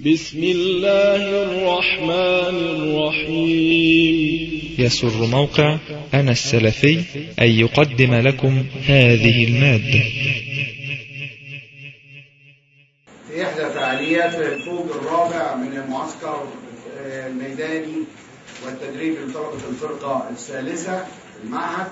بسم الله الرحمن الرحيم يسر موقع أنا السلفي أن يقدم لكم هذه المادة في إحدى فعاليات الفوج الرابع من المعسكر الميداني والتدريب لطلبة الفرقة الثالثة في المعهد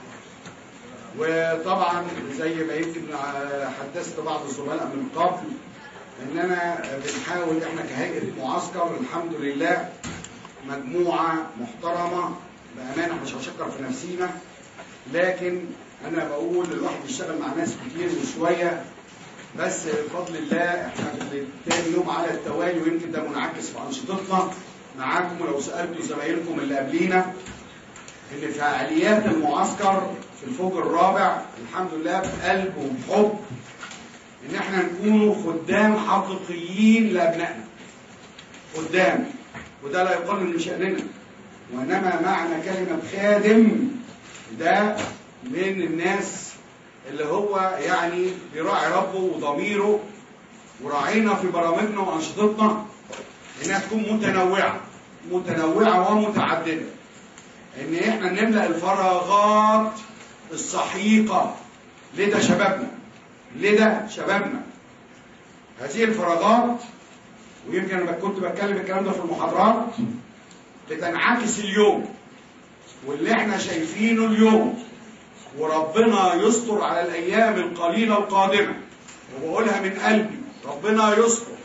وطبعا زي ما يمكن حدثت بعض الزملاء من قبل اننا بنحاول احنا كهيئه معسكر الحمد لله مجموعه محترمه بامانه مش هشكر في نفسينا لكن انا بقول الواحد بيشتغل مع ناس كتير وشويه بس بفضل الله احنا تاني يوم على التوالي ويمكن ده منعكس في انشطتنا معاكم ولو سالتوا زمايلكم اللي قبلينا ان فعاليات المعسكر في الفوج الرابع الحمد لله بقلب وبحب ان احنا نكونوا خدام حقيقيين لابنائنا خدام وده لا يقلل من شأننا وانما معنى كلمة خادم ده من الناس اللي هو يعني بيراعي ربه وضميره وراعينا في برامجنا وانشطتنا انها تكون متنوعة متنوعة ومتعددة ان احنا نملأ الفراغات السحيقة لدى شبابنا لدى شبابنا هذه الفراغات ويمكن انا كنت بتكلم الكلام ده في المحاضرات بتنعكس اليوم واللي احنا شايفينه اليوم وربنا يستر على الايام القليله القادمه وبقولها من قلبي ربنا يستر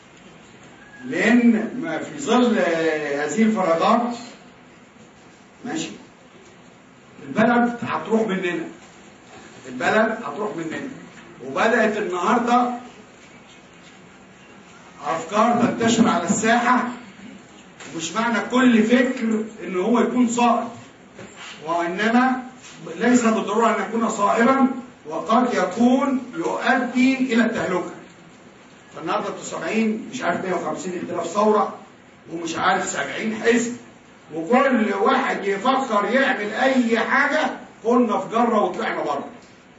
لان ما في ظل هذه الفراغات ماشي البلد هتروح مننا البلد هتروح مننا وبدأت النهاردة أفكار تنتشر على الساحة ومش معنى كل فكر إن هو يكون صائب وإنما ليس بالضرورة أن يكون صائبا وقد يكون يؤدي إلى التهلكة فالنهاردة انتوا سامعين مش عارف 150 التلاف ثورة ومش عارف 70 حزب وكل واحد يفكر يعمل أي حاجة كنا في جرة وطلعنا بره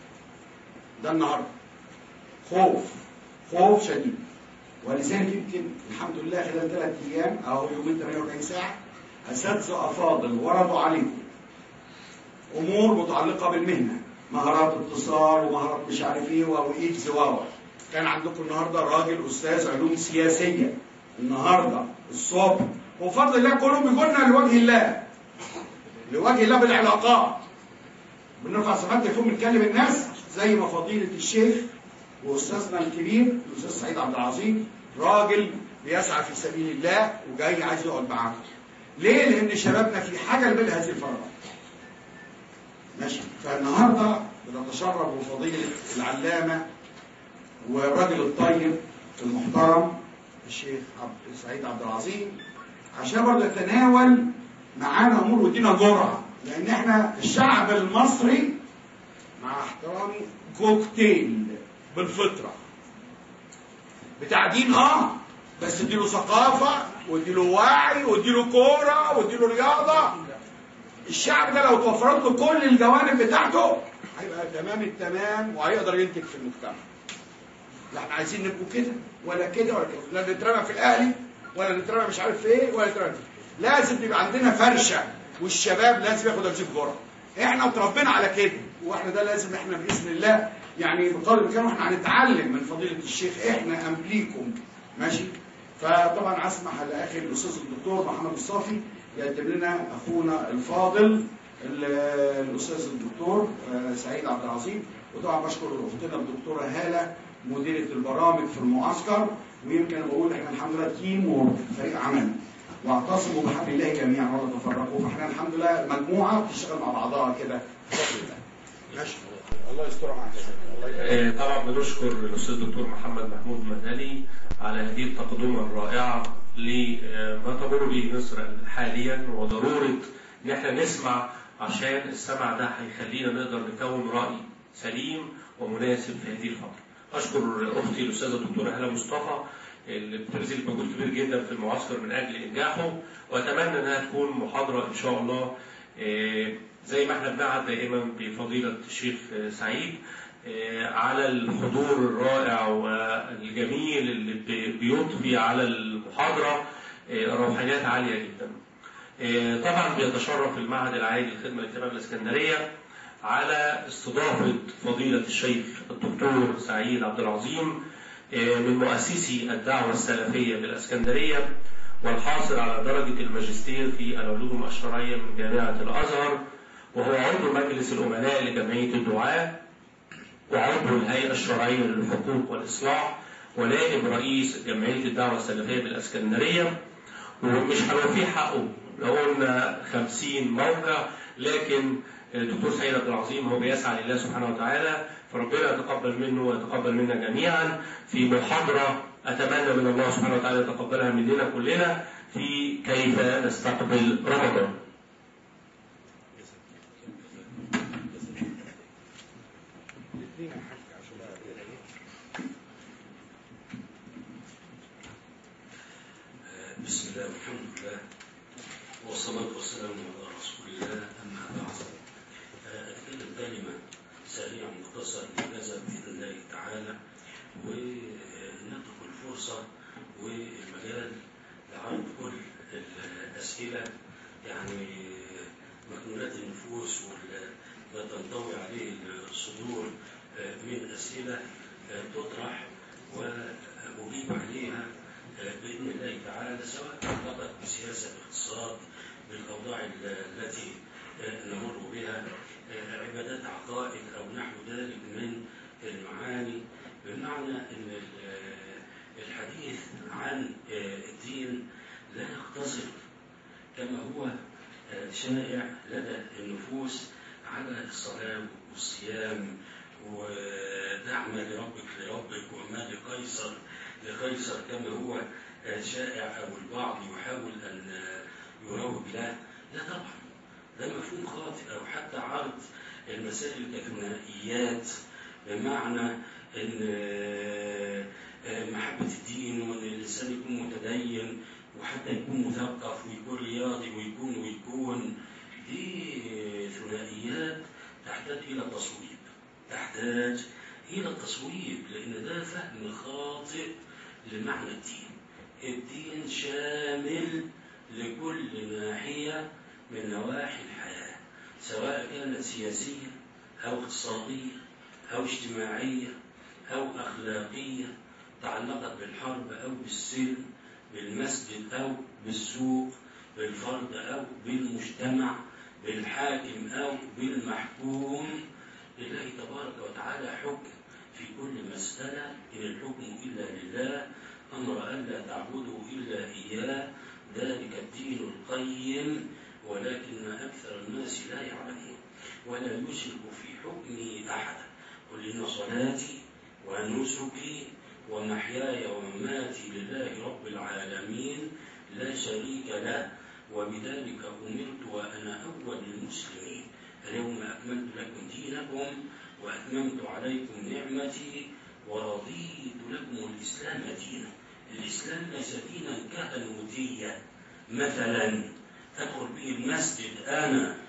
ده النهارده خوف خوف شديد ولذلك يمكن الحمد لله خلال ثلاث ايام او يومين 48 ساعه اساتذه افاضل وردوا عليكم امور متعلقه بالمهنه مهارات اتصال ومهارات مش عارف ايه وايكس واو كان عندكم النهارده راجل استاذ علوم سياسيه النهارده الصبح وبفضل الله كلهم بيقولنا لوجه الله لوجه الله بالعلاقات بنرفع صفات تليفون بنكلم الناس زي ما فضيلة الشيخ وأستاذنا الكبير الأستاذ سعيد عبد العظيم راجل بيسعى في سبيل الله وجاي عايز يقعد معاكم. ليه؟ لأن شبابنا في حاجة لملء هذه الفراغات. ماشي فالنهارده بنتشرف بفضيلة العلامة والراجل الطيب المحترم الشيخ عبد سعيد عبد العظيم عشان برضه يتناول معانا امور ويدينا جرعه لان احنا الشعب المصري مع احترامي كوكتيل بالفطرة بتاع دين اه بس اديله ثقافة واديله وعي واديله كورة واديله رياضة الشعب ده لو توفرت له كل الجوانب بتاعته هيبقى تمام التمام وهيقدر ينتج في المجتمع لا احنا عايزين نبقوا كده ولا كده ولا كده لا نترمى في الاهلي ولا نترمى مش عارف ايه ولا نترمى لازم يبقى عندنا فرشه والشباب لازم ياخد هذه الجرعه احنا اتربينا على كده واحنا ده لازم احنا باذن الله يعني بقدر الامكان واحنا هنتعلم من فضيله الشيخ احنا امليكم ماشي فطبعا اسمح لاخي الاستاذ الدكتور محمد الصافي يقدم لنا اخونا الفاضل الاستاذ الدكتور سعيد عبد العظيم وطبعا بشكر اختنا الدكتوره هاله مديره البرامج في المعسكر ويمكن بقول احنا الحمد لله تيم وورك فريق عمل واعتصموا بحبل الله جميعا ولا تفرقوا فاحنا الحمد لله مجموعه بتشتغل مع بعضها كده بفضل الله ماشي الله يستر معاك طبعا بنشكر الاستاذ الدكتور محمد محمود مدني على هذه التقدمه الرائعه لما تمر به مصر حاليا وضروره ان احنا نسمع عشان السمع ده هيخلينا نقدر نكون راي سليم ومناسب في هذه الفتره. اشكر اختي الاستاذه الدكتوره هاله مصطفى اللي بتبذل مجهود كبير جدا في المعسكر من اجل انجاحه واتمنى انها تكون محاضره ان شاء الله زي ما احنا بنعد دائما بفضيله الشيخ سعيد آه، على الحضور الرائع والجميل اللي بي- بيضفي على المحاضرة آه، روحانيات عالية جدا آه، طبعا بيتشرف المعهد العالي للخدمة الاجتماعية بالإسكندرية على استضافة فضيلة الشيخ الدكتور سعيد عبد العظيم آه، من مؤسسي الدعوة السلفية بالإسكندرية والحاصل على درجة الماجستير في العلوم الشرعية من جامعة الأزهر وهو عضو مجلس الأمناء لجمعية الدعاة وعضو الهيئة الشرعية للحقوق والإصلاح ونائب رئيس جمعية الدعوة السلفية بالإسكندرية ومش هنوفيه حقه لو قلنا 50 موقع لكن الدكتور سعيد عبد العظيم هو بيسعى لله سبحانه وتعالى فربنا يتقبل منه ويتقبل منا جميعا في محاضرة أتمنى من الله سبحانه وتعالى يتقبلها مننا كلنا في كيف نستقبل رمضان بسم الله والحمد لله والصلاة والسلام على رسول الله أما بعد أتكلم كلمة سريعة مختصرة مجازة بإذن الله تعالى ونترك الفرصة والمجال لعرض كل الأسئلة يعني مكنونات النفوس وما تنطوي عليه الصدور من أسئلة تطرح وأجيب عليها بإذن الله تعالى سواء تعلقت بسياسة الاقتصاد بالأوضاع التي نمر بها عبادات عقائد أو نحو ذلك من المعاني بمعنى أن الحديث عن الدين لا يقتصر كما هو شائع لدى النفوس على الصلاة والصيام ودعم لربك لربك وما لقيصر لقيصر كما هو شائع أو البعض يحاول أن يروج له لا طبعا ده مفهوم خاطئ أو حتى عرض المسائل كثنائيات بمعنى أن محبة الدين وأن الإنسان يكون متدين وحتى يكون مثقف ويكون رياضي ويكون ويكون دي ثنائيات تحتاج إلى تصويب تحتاج إلى التصويب لأن ده فهم خاطئ لمعنى الدين الدين شامل لكل ناحية من نواحي الحياة سواء كانت سياسية أو اقتصادية أو اجتماعية أو أخلاقية تعلقت بالحرب أو بالسلم بالمسجد أو بالسوق بالفرد أو بالمجتمع بالحاكم أو بالمحكوم لله تبارك وتعالى حكم في كل مسألة إن الحكم إلا لله أمر أن لا تعبدوا إلا إياه ذلك الدين القيم ولكن أكثر الناس لا يعلمون ولا يشرك في حكمه أحدا قل إن صلاتي ونسكي ومحياي ومماتي لله رب العالمين لا شريك له وبذلك أمرت وأنا أول المسلمين اليوم أكملت لكم دينكم وأتممت عليكم نعمتي ورضيت لكم الإسلام دينا الإسلام ليس دينا كهنوتية مثلا أدخل به المسجد أنا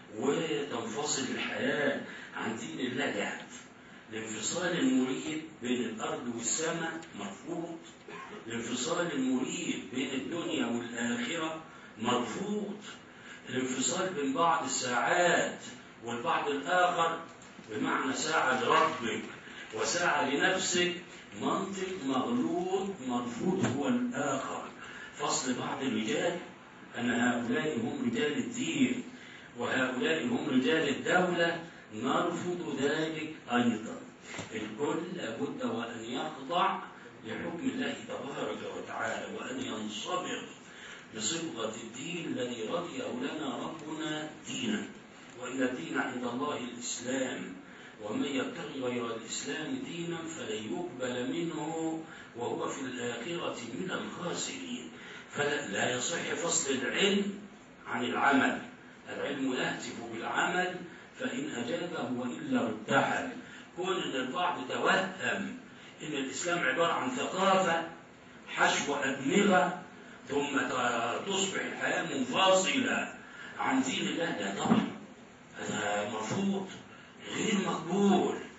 وتنفصل الحياة عن دين الله لا الانفصال المريب بين الأرض والسماء مرفوض الانفصال المريب بين الدنيا والآخرة مرفوض الانفصال بين بعض الساعات والبعض الآخر بمعنى ساعة لربك وساعة لنفسك منطق مغلوط مرفوض هو الآخر فصل بعض الرجال أن هؤلاء هم رجال الدين وهؤلاء هم رجال الدولة نرفض ذلك أيضا الكل لابد وأن يخضع لحكم الله تبارك وتعالى وأن ينصبر بصبغة الدين الذي رضيه لنا ربنا دينا وإن الدين عند الله الإسلام ومن يبتغي غير الإسلام دينا فلن يقبل منه وهو في الآخرة من الخاسرين فلا لا يصح فصل العلم عن العمل العلم يهتف بالعمل فإن أجابه وإلا ارتحل كون أن البعض توهم أن الإسلام عبارة عن ثقافة حشو أدمغة ثم تصبح الحياة منفصلة عن دين الله لا طبعا هذا مرفوض غير مقبول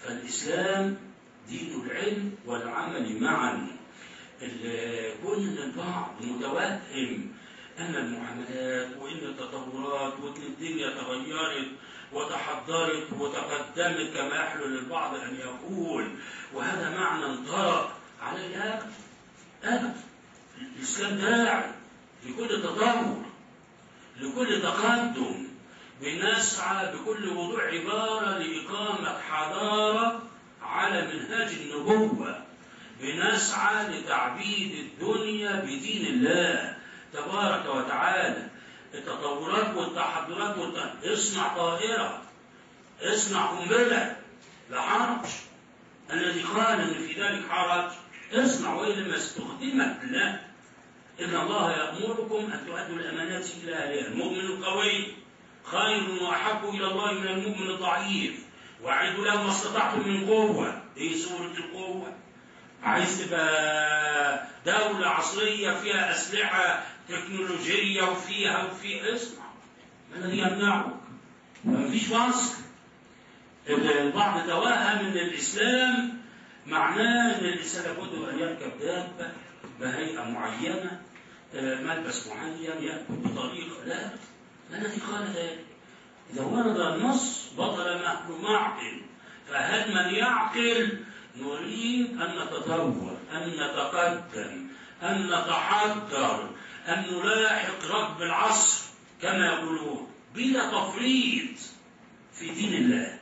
فالإسلام دين العلم والعمل معا ال- كل البعض متوهم أن المعاملات وإن التطورات وإن الدنيا تغيرت وتحضرت وتقدمت كما يحلو للبعض أن يقول وهذا معنى انطرق على الأبد أبد الإسلام داعي لكل تطور لكل تقدم بنسعى بكل وضوح عبارة لإقامة حضارة على منهاج النبوة بنسعى لتعبيد الدنيا بدين الله تبارك وتعالى التطورات والتحضرات والت... اصنع طائرة اصنع قنبلة لا حرج الذي قال ان في ذلك حرج اصنع وإن ما استخدمت لا إن الله يأمركم أن تؤدوا الأمانات إلى أهلها المؤمن القوي خير وأحب إلى الله من المؤمن الضعيف وأعدوا له ما استطعتم من قوة إيه سورة القوة عايز تبقى دولة عصرية فيها أسلحة تكنولوجية وفيها وفيها اسمع ما الذي يمنعك؟ مفيش فصل البعض توهم ان الاسلام معناه ان الانسان لابد ان يركب دابه بهيئه معينه آه، ملبس معين ياكل بطريقه لا ما الذي قال ذلك؟ اذا ورد النص بطل نحن معقل فهل من يعقل نريد ان نتطور ان نتقدم ان نتحضر ان نلاحق ركب العصر كما يقولون بلا تفريط في دين الله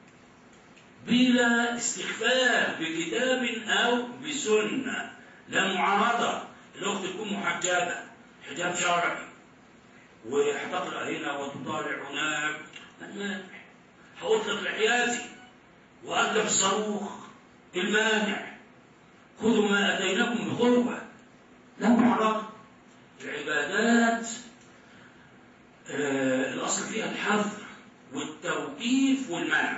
بلا استخفاف بكتاب أو بسنة لا معارضة الأخت تكون محجبة حجاب شرعي وهتقرأ هنا وتطالع هناك المانع هأطلق لحياتي وأركب الصاروخ المانع خذوا ما أتيناكم بقوة لا معارضة العبادات آه الأصل فيها الحظر والتوقيف والمنع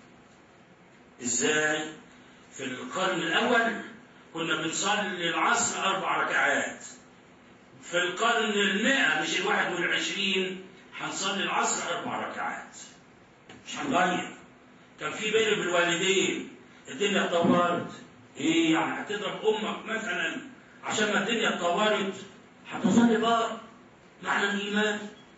ازاي في القرن الاول كنا بنصلي العصر اربع ركعات في القرن المئة مش الواحد والعشرين هنصلي العصر اربع ركعات مش هنغير كان في بين بالوالدين الدنيا اتطورت ايه يعني هتضرب امك مثلا عشان ما الدنيا اتطورت هتصلي بار معنى الايمان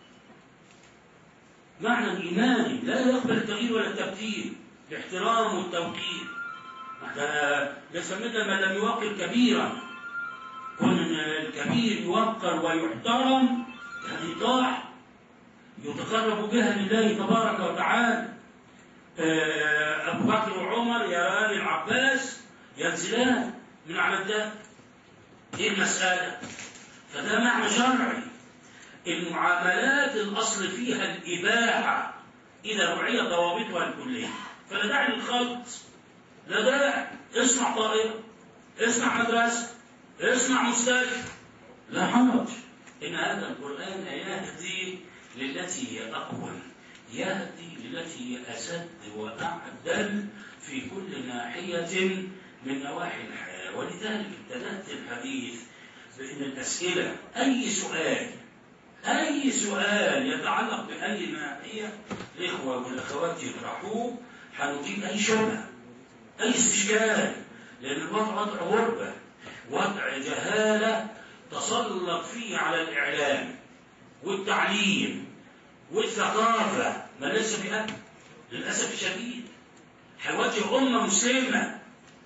معنى الايماني لا يقبل التغيير ولا التبديل الاحترام والتوقير هذا ليس مثل من لم يوقر كبيرا كون ان الكبير يوقر ويحترم هذه طاعة يتقرب بها لله تبارك وتعالى آه، أبو بكر وعمر يران العباس ينزلان من على الدابة ايه المسألة؟ فده معنى شرعي المعاملات الأصل فيها الإباحة إذا رعي ضوابطها الكلية فلا داعي للخلط لا داعي اصنع طائرة اصنع مدرسة اصنع مستشفى لا حرج إن هذا القرآن يهدي للتي هي أقوم يهدي للتي هي أسد وأعدل في كل ناحية من نواحي الحياة ولذلك ابتدأت الحديث بأن الأسئلة أي سؤال أي سؤال يتعلق بأي ناحية الإخوة والأخوات يطرحوه هنجيب أي شبهة أي استشكال لأن الوضع وضع غربة وضع جهالة تسلط فيه على الإعلام والتعليم والثقافة ما ليس بأمن للأسف الشديد هيواجه أمة مسلمة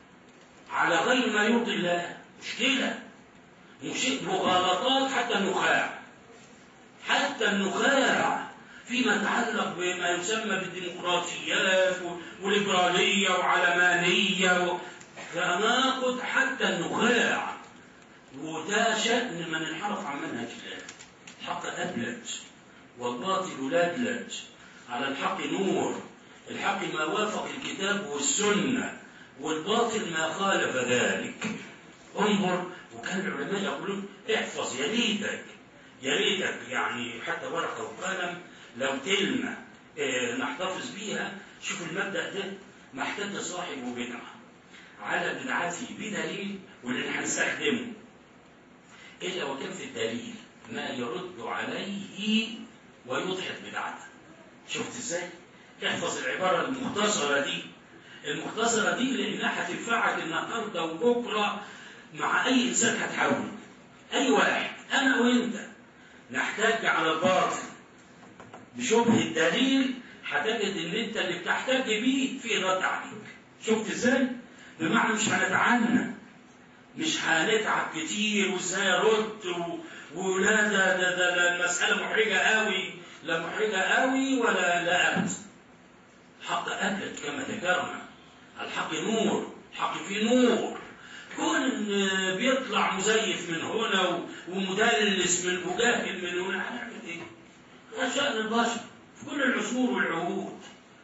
على غير ما يرضي الله مشكلة مش- مغالطات حتى النخاع حتى النخاع فيما يتعلق بما يسمى بالديمقراطيات وليبرالية وعلمانية و... تناقض حتى النخاع وده شأن من انحرف عن منهج الله الحق أبلج والباطل لجلج على الحق نور الحق ما وافق الكتاب والسنة والباطل ما خالف ذلك انظر وكان العلماء يقولون احفظ يا ريتك يا ريتك يعني حتى ورقة وقلم لو كلمة اه نحتفظ بيها شوف المبدأ ده ما احتج صاحبه بدعة على بدعته بدليل واللي هنستخدمه إلا وكان في الدليل ما يرد عليه ويضحك بدعته شفت ازاي؟ احفظ العبارة المختصرة دي المختصرة دي لأنها هتنفعك النهاردة وبكرة مع أي إنسان هتحاول أي واحد أنا وأنت نحتاج على الباطل بشبه الدليل هتجد ان انت اللي بتحتاج بيه في رد عليك شفت ازاي؟ بمعنى مش هنتعنى مش هنتعب كتير وازاي ارد و... ولا ده ده ده ده المساله محرجه قوي لا محرجه قوي ولا لا ابدا الحق ابيض كما ذكرنا الحق نور الحق فيه نور كون إن بيطلع مزيف من هنا و- ومدلس من وجاهل من هنا هنعمل ايه؟ ده شأن البشر في كل العصور والعهود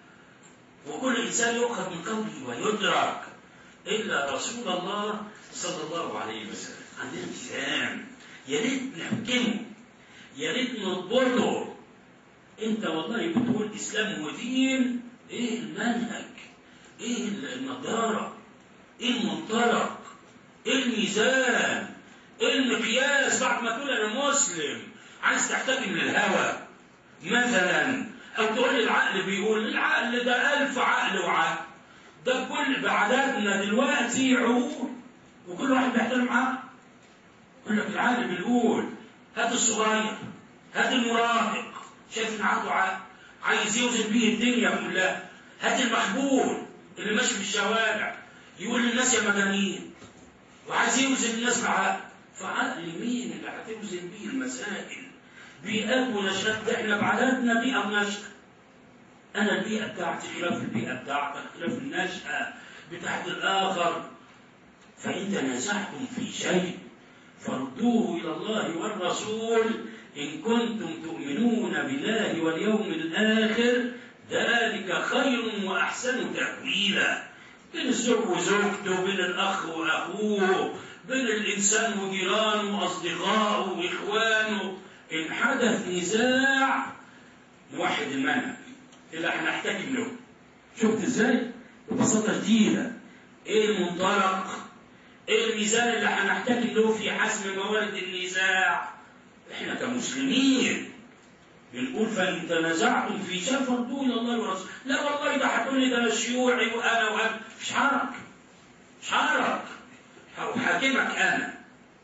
وكل إنسان يؤخذ من قوله ويدرك إلا رسول الله صلى الله عليه وسلم عندنا التزام يا ريت نحكمه يا ريت نضبطه انت والله بتقول اسلام ودين ايه المنهج ايه النضاره ايه المنطلق ايه الميزان ايه المقياس بعد ما تقول انا مسلم عايز تحتكم للهوى مثلا او تقول العقل بيقول العقل ده الف عقل وعقل ده كل بعددنا دلوقتي عقول وكل واحد بيحترم عقل يقول لك العقل بيقول هات الصغير هات المراهق شايف ان عنده عقل عايز يوزن بيه الدنيا كلها هات المحبول اللي ماشي في الشوارع يقول للناس يا مجانين وعايز يوزن الناس بعقل فعقل مين اللي هتوزن بيه المسائل بيئات ونشأت احنا بعددنا بيئة ونشأة أنا البيئة بتاعتي خلاف البيئة بتاعتك خلاف النشأة بتاعت الآخر فإن تنازعتم في شيء فردوه إلى الله والرسول إن كنتم تؤمنون بالله واليوم الآخر ذلك خير وأحسن تأويلا بين الزوج وزوجته بين الأخ وأخوه بين الإنسان وجيرانه وأصدقائه وإخوانه إن حدث نزاع نوحد المنهج اللي هنحتكم له شفت ازاي؟ ببساطة شديدة ايه المنطلق؟ ايه الميزان اللي هنحتكم له في حسم موارد النزاع؟ احنا كمسلمين بنقول فإن تنازعتم في شيء فردوه إلى الله ورسوله، لا والله ده هتقول لي ده أنا شيوعي وأنا وأنا مش حرك مش حرك أحاكمك أنا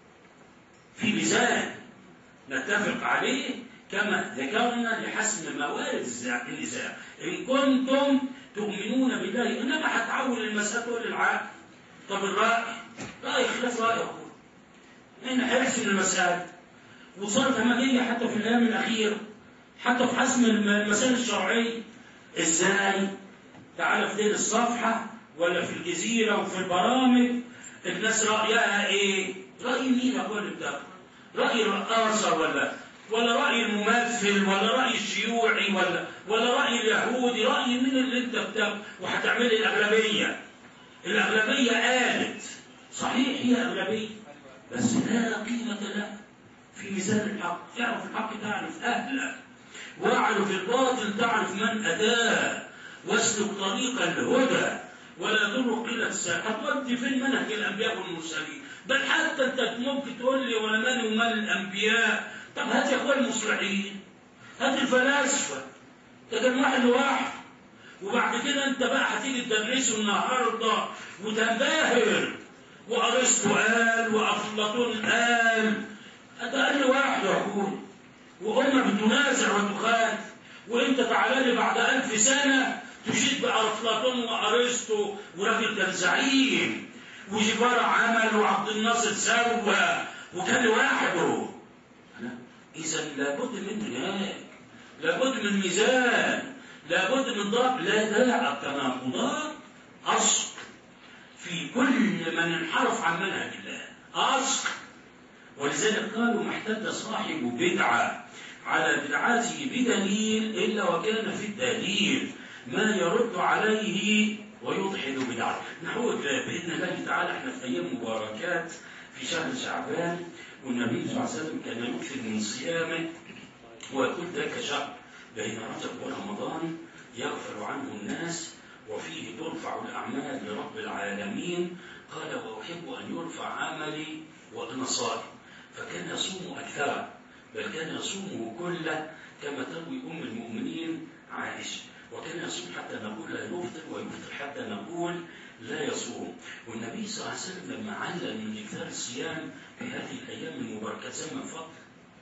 في ميزان نتفق عليه كما ذكرنا لحسم موارد النزاع إن كنتم تؤمنون بالله إنما هتعول المسألة تقول للعقل طب الرأي رأي خلاف رأي أخوه من حرص المسألة وصارت همجية حتى في الأيام الأخيرة حتى في حسم المسائل الشرعية إزاي تعالى في دير الصفحة ولا في الجزيرة وفي البرامج الناس رأيها إيه رأي مين يا أخوان ده رأي الرقاصة ولا ولا رأي الممثل ولا رأي الشيوعي ولا ولا رأي اليهودي رأي مين اللي انت بتاع وهتعمل الأغلبية الأغلبية قالت صحيح هي أغلبية بس لا قيمة لها في ميزان الحق تعرف الحق تعرف أهله واعرف الباطل تعرف من أداه واسلك طريق الهدى ولا تضر قلة الساعة هتودي فين منهج الأنبياء والمرسلين بل حتى أنت ممكن تقول لي ولا مالي ومال الأنبياء طب هات يا أخوان المصلحين هات الفلاسفة ده كان واحد لواحد وبعد كده أنت بقى هتيجي تدرسه النهاردة وتنبهر وأرسطو قال وأفلاطون قال ده قال واحد يا أخوي وأمة بتنازع وتخالف وأنت تعالى لي بعد ألف سنة تشيد بأفلاطون وأرسطو وراجل كان زعيم وجبار عمل وعبد الناصر سوى وكان لوحده إذا لابد من هناك لابد من ميزان لابد من ضرب لا داعي التناقضات أصل في كل من انحرف عن منهج الله أصل ولذلك قالوا ما احتد صاحب بدعة على بدعته بدليل إلا وكان في الدليل ما يرد عليه ويضحد بدعته نحو بإذن الله تعالى احنا في أيام مباركات في شهر شعبان والنبي صلى الله عليه وسلم كان يكثر من صيامه ويقول ذاك شهر بين رجب ورمضان يغفر عنه الناس وفيه ترفع الأعمال لرب العالمين قال وأحب أن يرفع عملي وأنا صائم فكان يصوم أكثر بل كان يصومه كله كما تروي أم المؤمنين عائشة وكان يصوم حتى نقول لا يفطر ويفطر حتى نقول لا يصوم والنبي صلى الله عليه وسلم لما علم من إكثار الصيام في هذه الأيام المباركة زمن فضل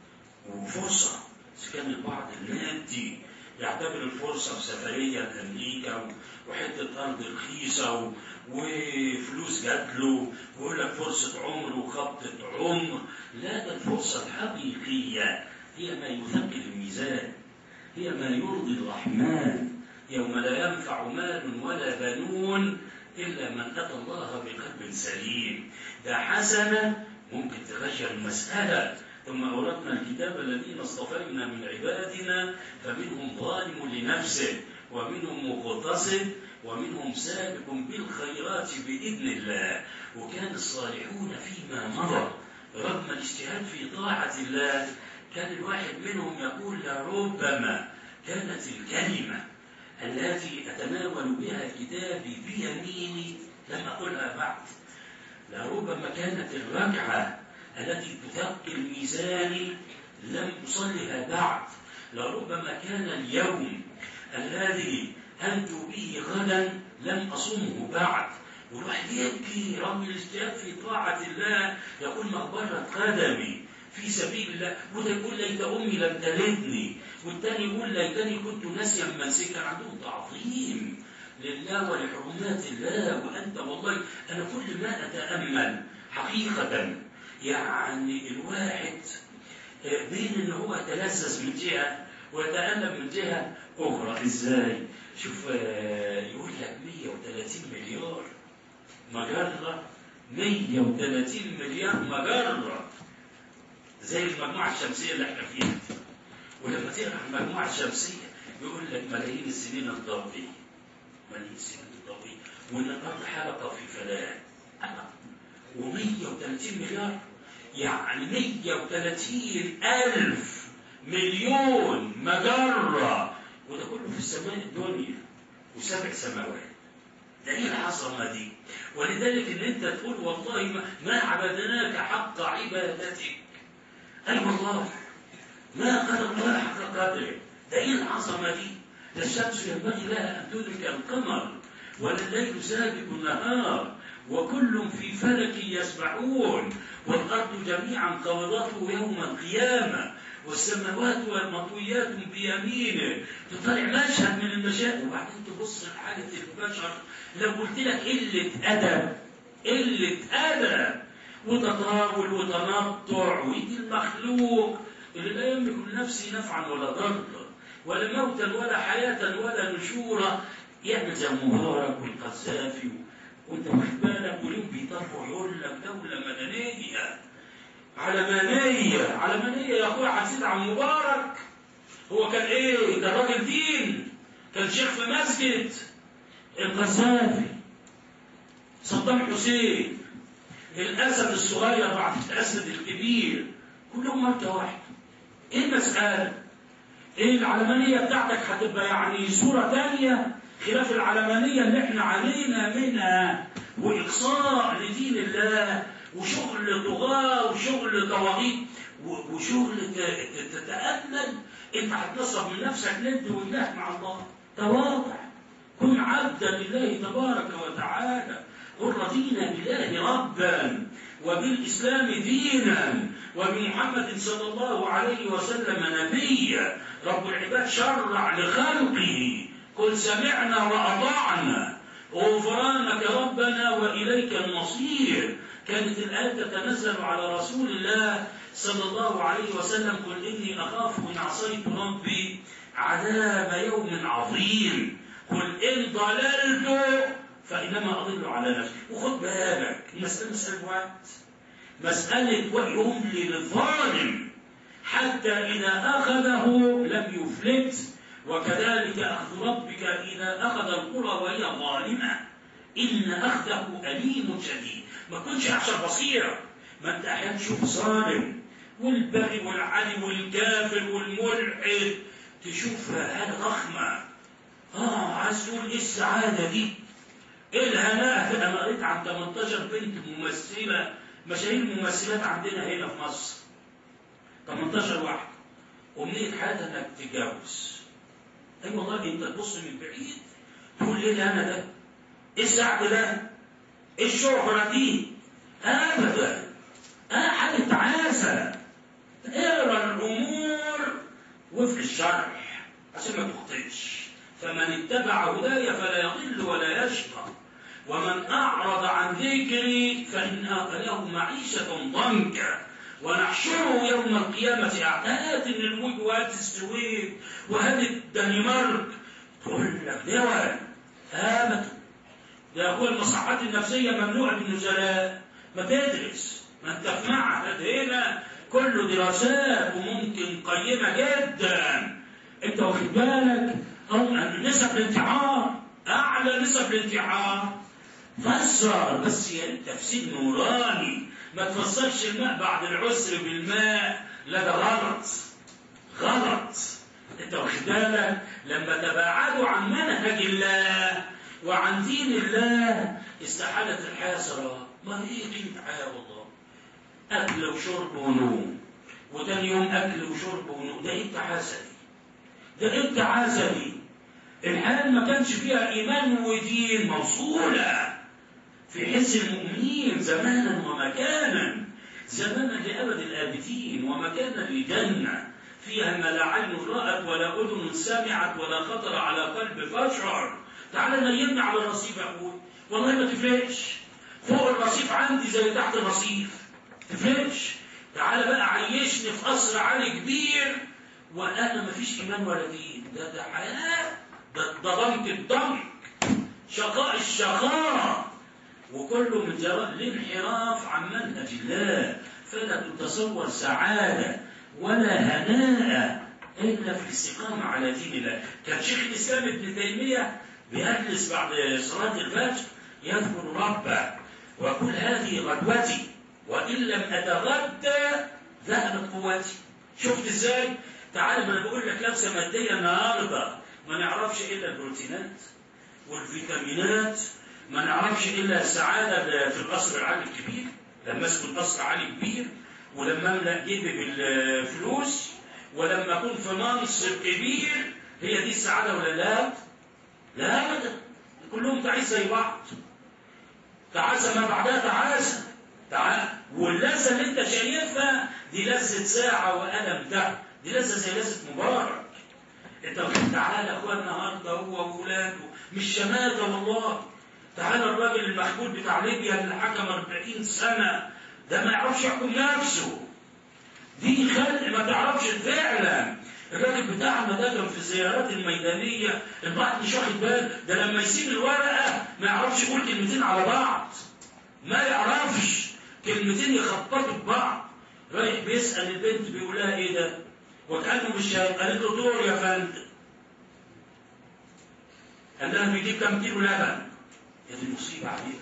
وفرصة إذا كان البعض المادي يعتبر الفرصة في سفرية لأمريكا وحتة أرض رخيصة و- وفلوس جات له ويقول لك فرصة عمر وخبطة عمر لا ده الفرصة الحقيقية هي ما يثقل الميزان هي ما يرضي الرحمن يوم لا ينفع مال ولا بنون إلا من أتى الله بقلب سليم ده حسنة ممكن تغير المسألة ثم أوردنا الكتاب الذين اصطفينا من عبادنا فمنهم ظالم لنفسه ومنهم مقتصد ومنهم سابق بالخيرات بإذن الله وكان الصالحون فيما مضى رغم الاجتهاد في طاعة الله كان الواحد منهم يقول لربما كانت الكلمة التي أتناول بها كتابي بيميني لم أقلها بعد لربما كانت الركعة التي تثقل ميزاني لم أصلها بعد لربما كان اليوم الذي أنت به غدا لم أصومه بعد والواحد يبكي رغم الاجتهاد في طاعة الله يقول مقبرة قدمي في سبيل الله وده يقول ليت أمي لم تلدني والتاني يقول ليتني كنت ناسيا منسكا عندهم تعظيم لله ولحرمات الله وأنت والله أنا كل ما أتأمل حقيقة يعني الواحد بين ان هو يتلذذ من جهه ويتألم من جهه اخرى ازاي؟ شوف آه، يقول لك 130 مليار مجره 130 مليار مجره زي المجموعه الشمسيه اللي احنا فيها ولما تقرا المجموعه الشمسيه يقول لك ملايين السنين الضوئيه ملايين السنين الضوئيه وان الارض حلقه في فلاه و130 مليار يعني 130 ألف مليون مجرة وده كله في السماء الدنيا وسبع سماوات ده ايه العظمه دي ولذلك ان انت تقول والله ما, ما عبدناك حق عبادتك اي والله ما قدر الله حق قدره ده ايه العظمه دي ده الشمس ينبغي لها ان تدرك القمر ولا الليل سابق النهار وكل في فلك يسبحون والأرض جميعا قبضته يوم القيامة والسماوات مطويات بيمينه تطلع مشهد من المشاهد وبعدين تبص لحالة البشر لو قلت لك قلة أدب قلة أدب وتطاول وتنطع ويجي المخلوق اللي لا يملك لنفسه نفعا ولا ضرا ولا موتا ولا حياة ولا نشورا يعمل زي مبارك والقذافي وانت واخد بالك وليهم بيطرحوا يقول لك دولة مدنية علمانية علمانية يا اخويا حسيت عن مبارك هو كان ايه ده راجل دين كان شيخ في مسجد القذافي صدام حسين الاسد الصغير بعد الاسد الكبير كلهم مركه واحده ايه المساله ايه العلمانيه بتاعتك هتبقى يعني صوره تانية خلاف العلمانيه اللي احنا علينا منها واقصاء لدين الله وشغل طغاه وشغل طواغيت و- وشغل ت- ت- تتامل انت هتنصب من نفسك ند والله مع الله تواضع كن عبدا لله تبارك وتعالى قل رضينا بالله ربا وبالإسلام دينا وبمحمد صلى الله عليه وسلم نبيا رب العباد شرع لخلقه قل سمعنا وأطعنا غفرانك ربنا وإليك المصير كانت الآية تتنزل على رسول الله صلى الله عليه وسلم قل إني أخاف إن عصيت ربي عذاب يوم عظيم قل إن ضللت فإنما أضل على نفسي وخد بالك المسألة مسألة وقت مسألة ويملي للظالم حتى إذا أخذه لم يفلت وكذلك أخذ ربك إذا أخذ القرى وهي ظالمة إن أخذه أليم شديد ما كنتش أعشى بصيرة ما أنت أحيانا تشوف ظالم والبغي والعلي والكافر والملحد تشوف هذا ضخمة آه عايز تقول إيه السعادة دي ايه الهناء انا قريت عن 18 بنت ممثله مشاهير ممثلات عندنا هنا في مصر 18 واحده امنيه حياتها انك تتجوز اي والله انت تبص من بعيد تقول ايه ده انا ده ايه السعد ده ايه الشهرة دي ابدا اه حاجة تعاسة اقرا الامور وفي الشرح عشان ما تخطئش فمن اتبع هداي فلا يضل ولا يشقى ومن اعرض عن ذكري فان له معيشه ضنكا ونحشره يوم القيامة أعداد للوجوهات السويد وهذه الدنمارك تقول لك دول هامت ده أخويا المصحات النفسية ممنوعة بالنزلاء ما تدرس ما انت في معهد هنا كله دراسات وممكن قيمة جدا انت واخد بالك أو نسب الانتحار أعلى نسب الانتحار فسر بس تفسير نوراني ما تفسرش الماء بعد العسر بالماء لا ده غلط غلط انت واخد بالك لما تباعدوا عن منهج الله وعن دين الله استحالت الحياه سراب ما هي قيمه حياه والله اكل وشرب ونوم وتاني يوم اكل وشرب ونوم ده انت عسلي ده انت عسلي الحياه ما كانش فيها ايمان ودين موصوله في حس المؤمنين زمانا ومكانا زمانا لأبد الآبدين ومكانا لجنة فيها ما لا عين رأت ولا أذن سمعت ولا خطر على قلب بشر تعالى نيمنا على الرصيف يا أخوي والله ما تفرقش فوق الرصيف عندي زي تحت الرصيف تفرقش تعالى بقى عيشني في قصر عالي كبير وأنا ما فيش إيمان ولا دين ده ده حياة ده ده ضنك الضنك شقاء الشقاء وكله من جراء الانحراف عن منهج الله فلا تتصور سعادة ولا هناء إلا في الاستقامة على دين الله كان شيخ الإسلام ابن تيمية بيجلس بعد صلاة الفجر يذكر ربه ويقول هذه غدوتي وإن لم أتغدى ذهبت قوتي شفت إزاي؟ تعال ما أنا بقول لك لمسة مادية النهاردة ما نعرفش إلا البروتينات والفيتامينات ما نعرفش الا السعاده في القصر العالي الكبير لما اسكن قصر عالي كبير ولما املا جيبي بالفلوس ولما اكون في منصب كبير هي دي السعاده ولا لا؟ لا ابدا كلهم تعيس زي بعض تعاسه ما بعدها تعاسه تعال واللذه اللي انت شايفها دي لذه ساعه والم ده دي لذه زي لذه مبارك انت تعالى يا اخويا النهارده هو واولاده مش شماته والله تعالى الراجل المحبوب بتاع ليبيا اللي حكم 40 سنة ده ما يعرفش يحكم نفسه دي خلق ما تعرفش فعلا الراجل بتاعنا ده كان في الزيارات الميدانية البعض مش واخد باله ده لما يسيب الورقة ما يعرفش يقول كلمتين على بعض ما يعرفش كلمتين يخبطوا في بعض رايح بيسأل البنت بيقول لها ايه ده وكأنه مش شايف قالت له دور يا فندم قال لها بيجيب كام كيلو لبن يا دي مصيبة عليك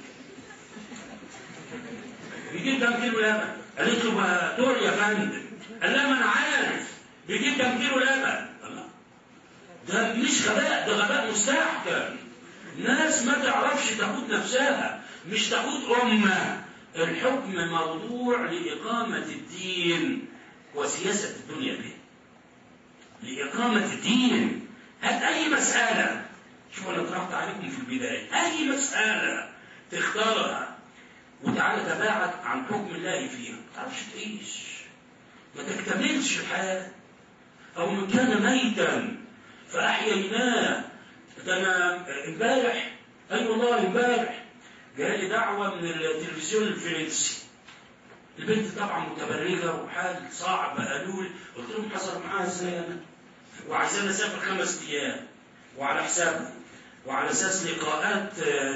بيجيب كام كيلو لبن قالت له دور يا فندم قال لها ما انا عارف بيجيب كام كيلو لبن الله ده مش غباء ده غباء مستحكم ناس ما تعرفش تقود نفسها مش تقود أمة الحكم موضوع لإقامة الدين وسياسة الدنيا به لإقامة الدين هات أي مسألة شوف أنا طرحت عليكم في البداية أي مسألة تختارها وتعالى تباعد عن حكم الله فيها ما تعرفش تعيش ما تكتملش الحياة أو من كان ميتا فأحييناه ده أنا امبارح أي والله امبارح جالي دعوة من التلفزيون الفرنسي البنت طبعا متبرجة وحال صعب قالوا لي قلت لهم حصل معاها ازاي انا وعايزانا اسافر خمس ايام وعلى حسابه وعلى اساس لقاءات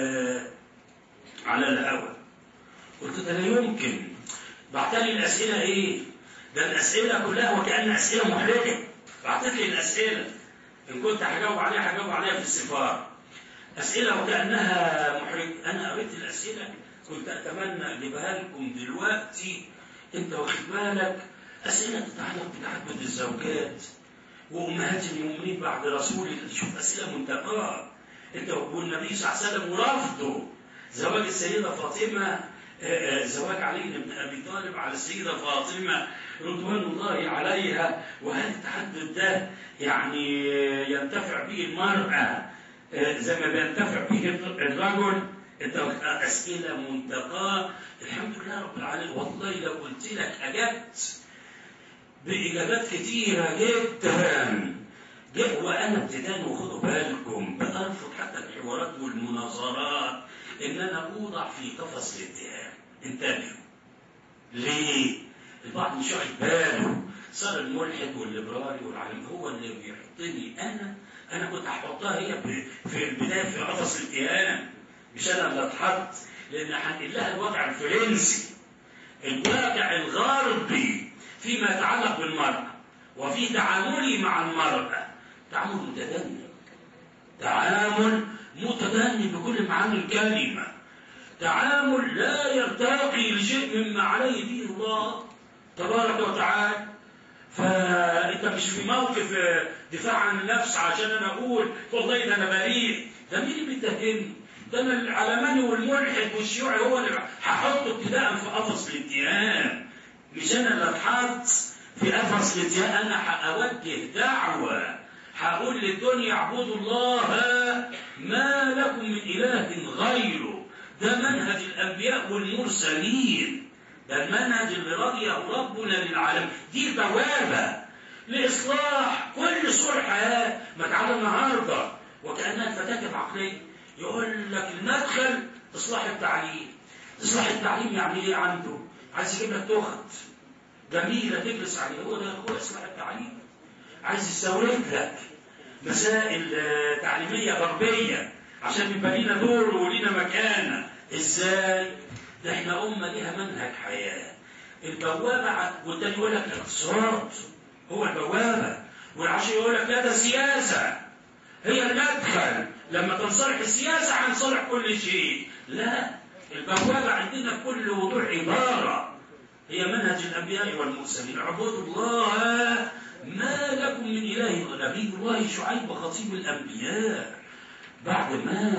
على الهواء قلت ده لا يمكن بعتلي الاسئله ايه ده الاسئله كلها وكان اسئله محرجه بعتت لي الاسئله ان كنت هجاوب عليها هجاوب عليها في السفاره اسئله وكانها محرجه انا قريت الاسئله كنت اتمنى اجيبها لكم دلوقتي انت واخد بالك اسئله تتعلق بتعدد الزوجات وامهات المؤمنين بعد رسول الله شوف اسئله منتقاه انت والنبي صلى الله عليه وسلم ورفضه زواج السيده فاطمه آه، زواج علي بن ابي طالب على السيده فاطمه رضوان الله عليها وهل التحدث ده يعني ينتفع به المراه آه، زي ما بينتفع به الرجل انت اسئله منتقاه الحمد لله رب العالمين والله لو قلت لك اجبت باجابات كتيره جدا جاء وانا ابتداء وخدوا بالكم بارفض حتى الحوارات والمناظرات ان انا اوضع في قفص الاتهام انتبهوا ليه؟ البعض مش واخد باله صار الملحد والليبرالي والعالم هو اللي بيحطني انا انا كنت هحطها هي ب- في البدايه في قفص الاتهام مش انا اللي اتحط لان هنقل لها الوضع الفرنسي الواقع الغربي فيما يتعلق بالمرأة وفي تعاملي مع المرأة تعامل متدني تعامل متدني بكل معاني الكلمة تعامل لا يرتقي لشيء مما عليه دين الله تبارك وتعالى فانت مش في موقف آه، دفاع عن النفس عشان انا اقول والله ده انا بريء ده مين اللي بيتهمني؟ ده انا العلماني والملحد والشيوعي هو اللي هحطه ابتداء في قفص الاتهام مش انا اللي اتحط في قفص الاتهام انا هوجه دعوه هقول للدنيا اعبدوا الله ما لكم من اله غيره ده منهج الانبياء والمرسلين ده المنهج اللي رضيه ربنا للعالم دي بوابه لاصلاح كل سوء الحياه ما تعالى النهارده وكانها الفتاه العقليه يقول لك المدخل اصلاح التعليم اصلاح التعليم يعني ايه عنده عايز يجيب لك تخت جميله تجلس عليها هو ده هو اصلاح التعليم عايز يستورد لك مسائل آه، تعليميه غربيه عشان يبقى لينا دور ولينا مكانه ازاي؟ ده احنا امه ليها منهج حياه البوابه ع- والتاني يقول لك الاقتصاد هو البوابه والعشر يقول لك لا ده سياسه هي المدخل لما تنصلح السياسه هنصلح كل شيء لا البوابه عندنا بكل وضوح عباره هي منهج الأنبياء والمرسلين اعبدوا الله ما لكم من إله غير نبي الله شعيب خطيب الأنبياء بعد ما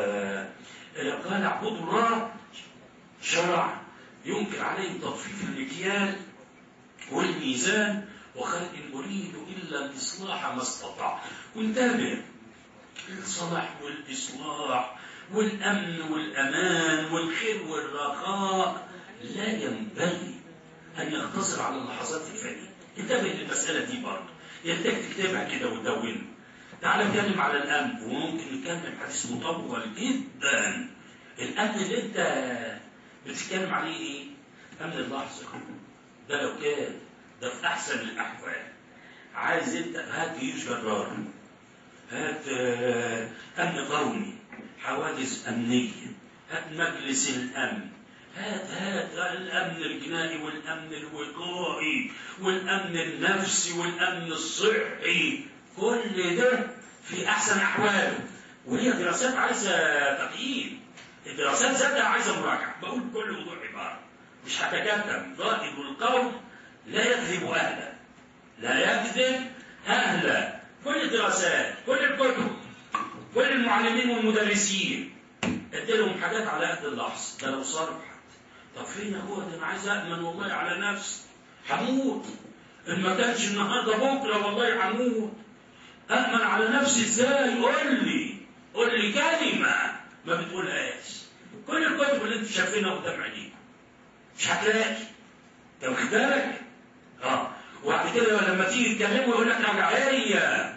قال اعبدوا الله شرع ينكر عليه تطفيف المكيال والميزان وقال إن أريد إلا الإصلاح ما استطعت وانتبه الصلاح والإصلاح والأمن والأمان والخير والرخاء لا ينبغي أن يقتصر على اللحظات الفانية انتبه للمسألة دي برضه يحتاج تكتبها كده وتدونها تعال نتكلم على الأمن وممكن نتكلم حديث مطول جدا الأمن اللي أنت بتتكلم عليه إيه؟ أمن اللحظة ده لو كان ده في أحسن الأحوال عايز أنت هات جيوش جرار هات آه، أمن قومي حوادث أمنية هات مجلس الأمن هات هات الأمن الجنائي والأمن الوقائي والأمن النفسي والأمن الصحي كل ده في أحسن أحواله وهي دراسات عايزة تقييم الدراسات ذاتها عايزة مراجعة بقول بكل وضوح عبارة مش هتكتم ضائد القوم لا يكذب أهله لا يكذب أهله كل الدراسات كل الكتب كل المعلمين والمدرسين اديلهم حاجات على قد اللحظ ده لو صرفت طب فين هو ده انا عايز امن والله على نفسي هموت ان ما كانش النهارده بكره والله هموت امن على نفسي ازاي قول لي قول لي كلمه ما بتقولهاش كل الكتب اللي انتوا شايفينها قدام عينيكم مش هتلاقي انت واخد بالك؟ اه وبعد كده لما تيجي تكلمه يقول لك رجعيه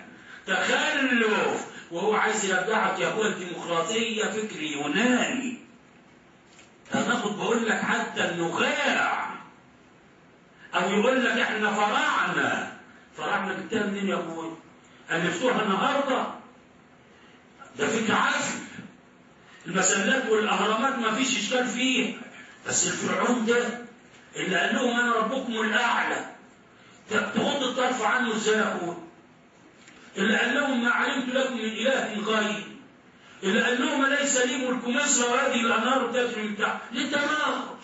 تخلف وهو عايز يرجعك يا ابويا الديمقراطيه فكر يوناني هناخد بقول لك حتى النخاع او يقول لك احنا فرعنا فرعنا جبتها منين يا ابويا؟ الفتوها النهارده ده فكر عزل المسلات والاهرامات ما فيش اشكال فيه بس الفرعون ده اللي قال لهم انا ربكم الاعلى تغض الطرف عنه ازاي يا اخويا؟ اللي قال لهم ما علمت لكم من اله غيري اللي قال لهم ليس لي ملك مصر وهذه الانهار تجري من تحت للتناقض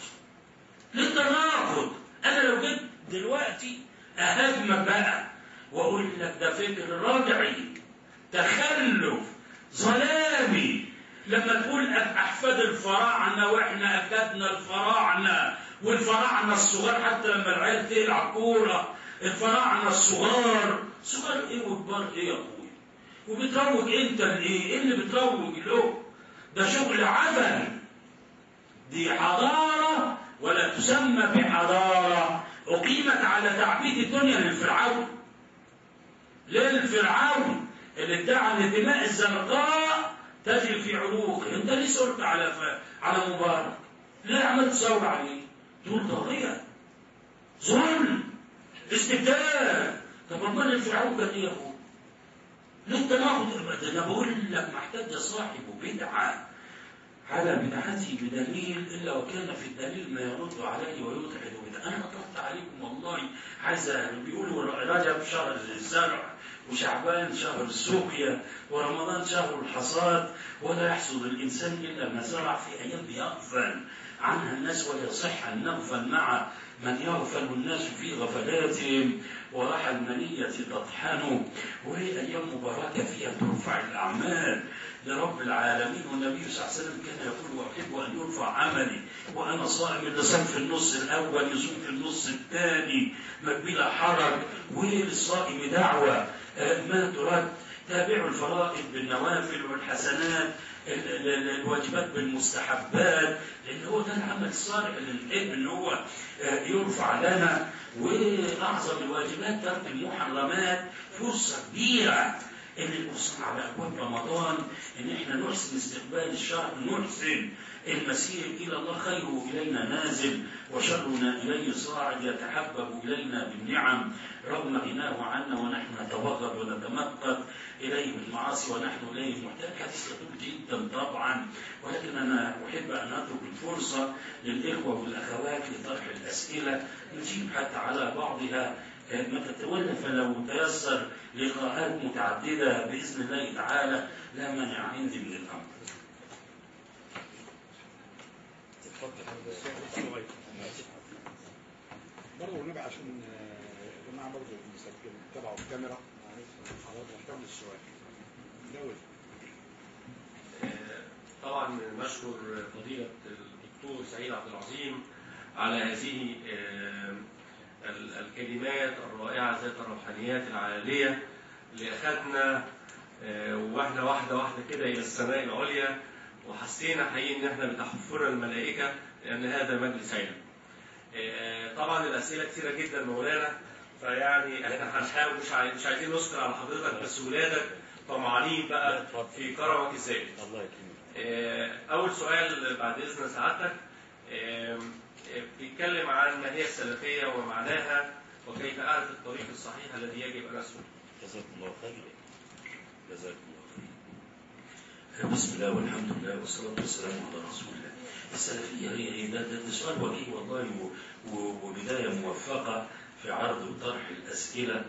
للتناقض انا لو جيت دلوقتي اهاجمك بقى واقول لك ده فكر رجعي تخلف ظلامي لما تقول أحفاد الفراعنة وإحنا أجدادنا الفراعنة والفراعنة الصغار حتى لما العيال تلعب كورة الفراعنة الصغار صغار إيه وكبار إيه يا أخوي وبتروج أنت لإيه؟ إيه اللي بتروج له؟ ده شغل عبث دي حضارة ولا تسمى بحضارة أقيمت على تعبيد الدنيا للفرعون للفرعون اللي ادعى ان الدماء الزرقاء تجري في عروقه انت ليه صرت على ف... على مبارك ليه عملت ثوره عليه دول طاغيه ظلم استبداد طب امال الفرعون كان ايه يا اخوه ليه التناقض ده انا بقول لك ما احتج صاحب بدعه على بدعته بدليل الا وكان في الدليل ما يرد عليه ويدحض بدعه انا اطلقت عليكم والله عايز بيقولوا رجب شهر الزرع وشعبان شهر السقيا ورمضان شهر الحصاد ولا يحصد الانسان الا ما زرع في ايام يغفل عنها الناس ولا يصح ان نغفل مع من يغفل الناس في غفلاتهم وراح المنية تطحن وهي أيام مباركة فيها ترفع الأعمال لرب العالمين والنبي صلى الله عليه وسلم كان يقول وأحب أن يرفع عملي وأنا صائم اللي صام في النص الأول يصوم في النص الثاني ما بلا حرج وللصائم دعوة ما ترد تابعوا الفرائض بالنوافل والحسنات الواجبات بالمستحبات لان هو ده العمل الصالح اللي نحب ان هو يرفع لنا واعظم الواجبات ترك المحرمات فرصه كبيره ان الوصول على ابواب رمضان ان احنا نحسن استقبال الشهر نحسن المسير الى الله خيره الينا نازل وشرنا اليه صاعد يتحبب الينا بالنعم رغم غناه عنا ونحن نتوغل ونتمقت اليه بالمعاصي ونحن اليه محتاج حديث يطول جدا طبعا ولكن انا احب ان اترك الفرصه للاخوه والاخوات لطرح الاسئله نجيب حتى على بعضها ما تتولى فلو تيسر لقاءات متعددة بإذن الله تعالى لا مانع عندي من الأمر برضه ونبقى عشان الجماعة برضه مسجل تبعوا الكاميرا معلش حضرتك نكمل السؤال دول طبعا نشكر فضيلة الدكتور سعيد عبد العظيم على هذه الكلمات الرائعة ذات الروحانيات العالية اللي أخذنا واحدة واحدة واحدة كده إلى السماء العليا وحسينا حقيقي إن إحنا بتحفنا الملائكة لأن هذا مجلس علم. طبعا الأسئلة كثيرة جدا مولانا فيعني إحنا هنحاول مش عايزين مش عايزين نذكر على حضرتك بس ولادك طمعانين بقى في كرمك الزائد. الله يكرمك. أول سؤال بعد إذن سعادتك بيتكلم عن ما هي السلفية ومعناها وكيف أعرف الطريق الصحيح الذي يجب أن أسلكه. جزاكم الله خير. جزاكم الله خير. بسم الله والحمد لله والصلاة والسلام على رسول الله. السلفية هي هي ده, ده, ده سؤال وجيه والله وبداية موفقة في عرض وطرح الأسئلة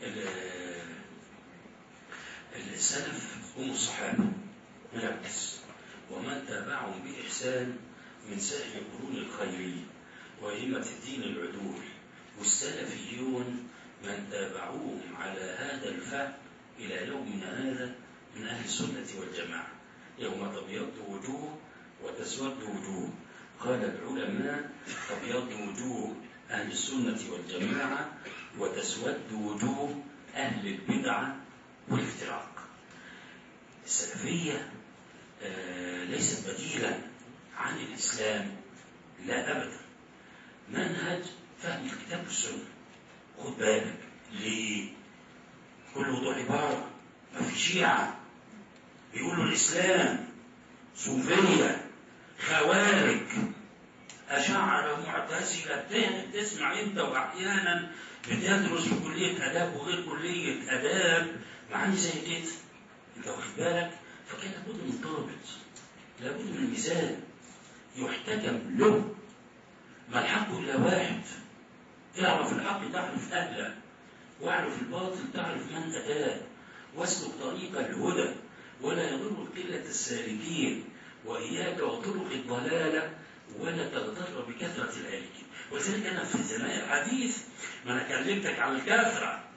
السلف هم الصحابة مركز ومن تابعهم بإحسان من سائر القرون الخيرية وأئمة الدين العدول والسلفيون من تابعوهم على هذا الفهم إلى يومنا هذا من أهل السنة والجماعة يوم تبيض وجوه وتسود وجوه قال العلماء تبيض وجوه أهل السنة والجماعة وتسود وجوه أهل البدعة والافتراق السلفية آه ليست بديلا عن الإسلام لا أبدا منهج فهم الكتاب والسنة خد بالك ليه كل وضوح عبارة ما في شيعة بيقولوا الإسلام صوفية خوارج أشاعرة معتزلة تسمع أنت وأحيانا بتدرس في كلية آداب وغير كلية آداب معاني زي كده أنت واخد بالك فكان لابد من ضابط لابد من ميزان يحتكم له ما الحق إلا واحد اعرف الحق تعرف أهله واعرف الباطل تعرف من أتاه واسلك طريق الهدى ولا يضر قلة السالكين وإياك وطرق الضلالة ولا تغتر بكثرة الهالكين ولذلك أنا في زمان الحديث ما أنا كلمتك عن الكثرة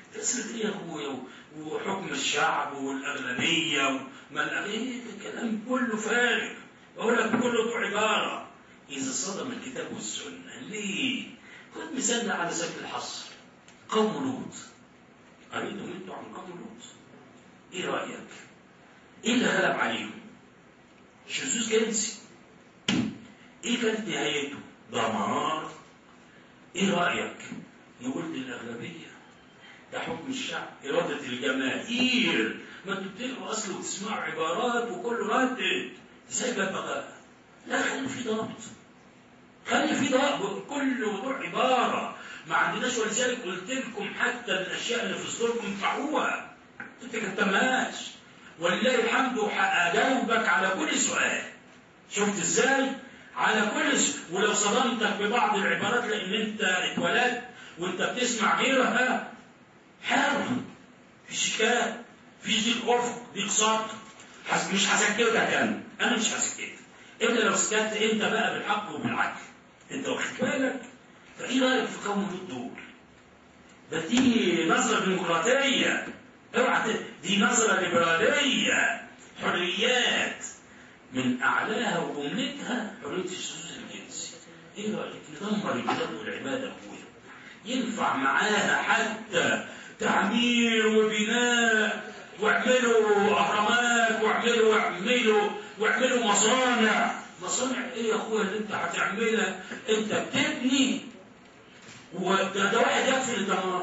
تسرق ايه يا اخويا وحكم الشعب والاغلبيه وما الاغلبيه الكلام كله فارغ بقول لك كله عباره اذا صدم الكتاب والسنه ليه؟ خد مثال ده على سبيل الحصر قوم لوط قريتم انتوا عن قوم لوط ايه رايك؟ ايه اللي غلب عليهم؟ شذوذ جنسي ايه كانت نهايته؟ دمار ايه رايك؟ نقول للاغلبيه ده حكم الشعب إرادة الجماهير ما انتوا بتقروا أصل وتسمعوا عبارات وكله ردد ازاي بقى بقى لا خلي في ضابط خلي في ضابط كل موضوع عبارة ما عندناش ولذلك قلت لكم حتى الأشياء اللي في صدوركم ادفعوها ما تتكتمهاش ولله الحمد أجاوبك على كل سؤال شفت ازاي؟ على كل سؤال ولو صدمتك ببعض العبارات لأن أنت اتولدت وأنت بتسمع غيرها حاول في شكاية في ضيق افق ضيق صدر حس- مش هسكتك انا انا مش هسكتك الا لو سكت انت بقى بالحق وبالعدل انت واخد بالك فايه رايك في قوم لوط دول ده دي نظره ديمقراطيه اوعى ت- دي نظره ليبراليه حريات من اعلاها وجملتها حريه الشذوذ الجنسي ايه رايك ندمر البلاد والعباده يا اخويا ينفع معاها حتى تعمير وبناء واعملوا اهرامات واعملوا واعملوا واعملوا مصانع مصانع ايه يا اخويا اللي انت هتعملها انت بتبني وده ده واحد يكفي الدمار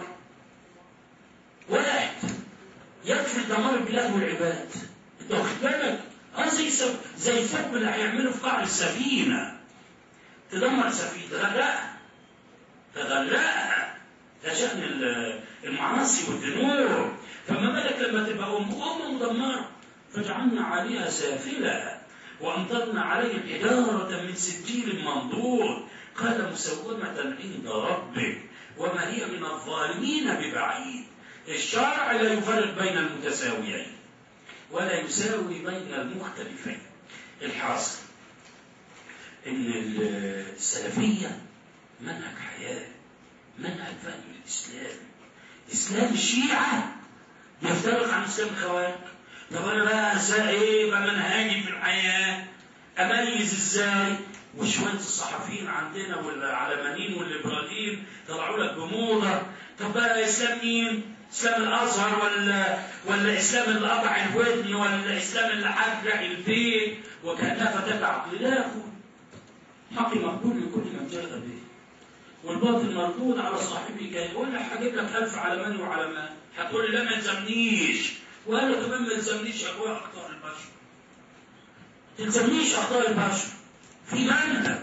واحد يكفي دمار البلاد والعباد انت واخد بالك اه زي سب... زي الثقب اللي هيعمله في قعر السفينه تدمر سفينه تغرقها تغرقها ده شأن ال- المعاصي والذنوب فما بالك لما تبقى أم أم مدمرة فجعلنا عليها سافلة وأمطرنا عليهم حجارة من سجيل منضود قال مسومة عند ربك وما هي من الظالمين ببعيد الشرع لا يفرق بين المتساويين ولا يساوي بين المختلفين الحاصل ان السلفيه منهج حياه منهج فهم الاسلام اسلام الشيعه يفترق عن اسلام الخوارج طب انا بقى ازاي ايه بقى منهجي في الحياه اميز ازاي وشويه الصحفيين عندنا والعلمانيين والليبراليين طلعوا لك بموضه طب بقى اسلام مين؟ اسلام الازهر ولا ولا اسلام اللي قطع الودن ولا اسلام اللي حرق البيت وكانها فتاه عقل لا يا اخوي حق مقبول لكل من جاء به والباطل مردود على صاحبه كي يقول لك هجيب لك ألف علمان وعلمان هتقول لي لا ما يلزمنيش وأنا كمان ما يلزمنيش يا أخويا أخطاء البشر تلزمنيش أخطاء البشر في منهج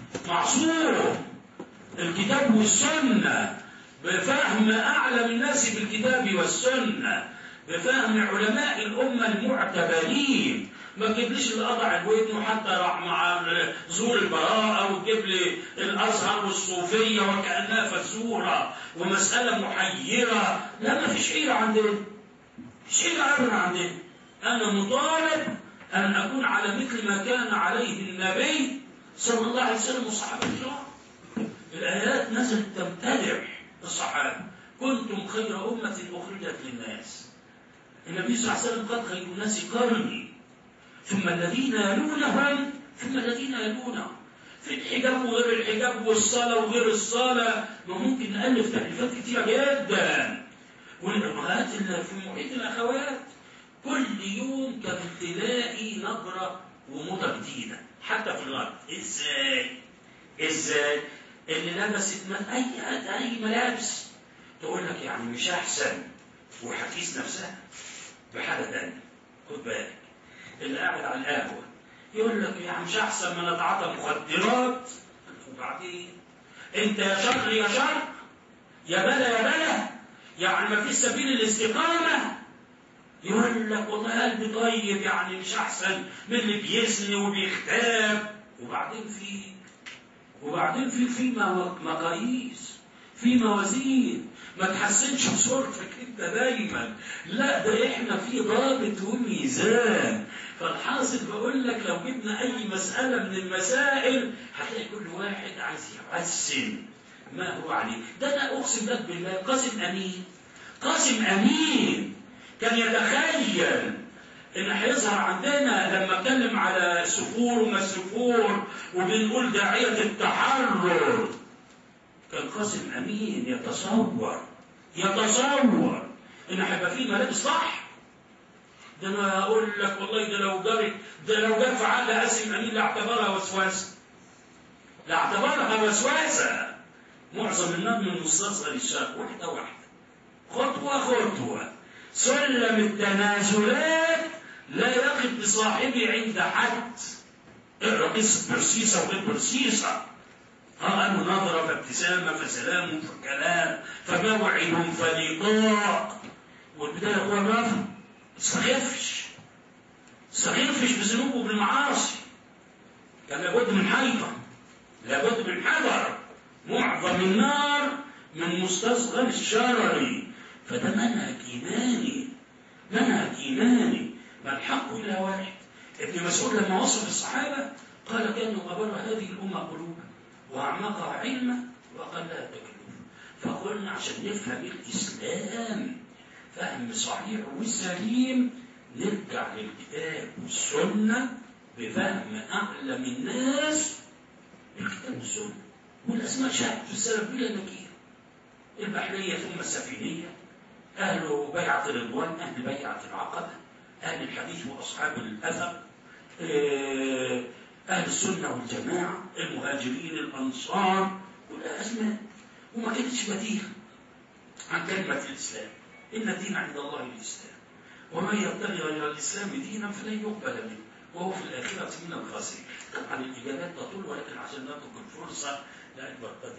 معصوم الكتاب والسنة بفهم أعلم الناس بالكتاب والسنة بفهم علماء الأمة المعتبرين ما تجيبليش اللي قطع الودن حتى راح مع زور البراءة وتجيب لي الأزهر والصوفية وكأنها فزورة ومسألة محيرة لا ما فيش حيرة عندنا مفيش حيرة أبدا عندنا أنا مطالب أن أكون على مثل ما كان عليه النبي صلى الله عليه وسلم والصحابة الكرام الآيات نزلت تمتدح الصحابة كنتم خير أمة أخرجت للناس النبي صلى الله عليه وسلم قال خير الناس قرني ثم الذين يلونهم ثم الذين يلونهم في الحجاب وغير الحجاب والصلاة وغير الصلاة ما ممكن نألف تأليفات كتيرة جدا والأمهات اللي في محيط الأخوات كل يوم كان تلاقي نظرة وموضة جديدة حتى في الغرب ازاي ازاي اللي لبست من اي اي ملابس تقول لك يعني مش احسن وحكيس نفسها بحاجه ثانيه خد بالك اللي قاعد على القهوه يقول لك يعني مش احسن من اتعاطى مخدرات وبعدين انت يا شر يا شر يا بلا يا بلا يعني ما فيش سبيل الاستقامه يقول لك والله قلبي طيب يعني مش احسن من اللي بيزني وبيختاب وبعدين في وبعدين في في مو- مقاييس في موازين ما تحسنش بصورتك انت دايما لا ده احنا في ضابط وميزان فالحاصل بقول لك لو جبنا اي مساله من المسائل هتلاقي كل واحد عايز يحسن ما هو عليه ده انا اقسم لك بالله قاسم امين قاسم امين كان يتخيل ان هيظهر عندنا لما اتكلم على سفور وما سفور وبنقول داعية التحرر كان قاسم امين يتصور يتصور ان هيبقى فيه ملابس صح ده انا اقول لك والله ده لو جري ده لو جت في عقل قاسم امين لاعتبرها وسواسه لاعتبرها وسواسه معظم النظم المستصغر الشرق واحده واحده خطوه خطوه سلم التنازلات لا يقف بصاحبه عند حد اقرا قصه برسيسه وغير برسيسه ها قالوا نظرة فابتسامة فسلام فكلام فموعد فلقاء والبداية هو الرفض استخفش استخفش بذنوبه وبالمعاصي كان لابد من حيطة لابد من حذر معظم النار من مستصغر الشرري فده منهج إيماني منهج إيماني ما الحق إلا واحد ابن مسعود لما وصف الصحابة قال كانوا أبر هذه الأمة قلوبا وأعمقها علما وأقلها تكلفا فقلنا عشان نفهم الإسلام فهم صحيح وسليم نرجع للكتاب والسنة بفهم أعلم الناس الكتاب والسنة والأسماء شهدت في السلف بلا نكير البحرية ثم السفينية أهل بيعة الرضوان أهل بيعة العقبة أهل الحديث وأصحاب الأثر أهل السنة والجماعة المهاجرين الأنصار والأسماء وما كانتش بديهة عن كلمة الإسلام إن الدين عند الله الإسلام ومن يبتغي غير الإسلام دينا فلن يقبل منه وهو في الآخرة من الخاسرين طبعا الإجابات تطول ولكن عشان نترك الفرصة لأكبر قدر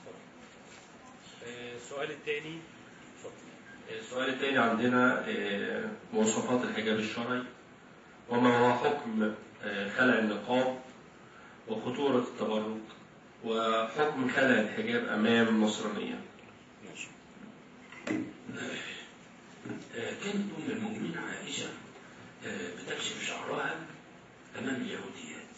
السؤال الثاني السؤال الثاني عندنا آه، مواصفات الحجاب الشرعي وما هو حكم آه، خلع النقاب وخطورة التبرج وحكم خلع الحجاب أمام النصرانية ماشي. آه، كانت أم المؤمنين عائشة آه، بتكشف شعرها أمام اليهوديات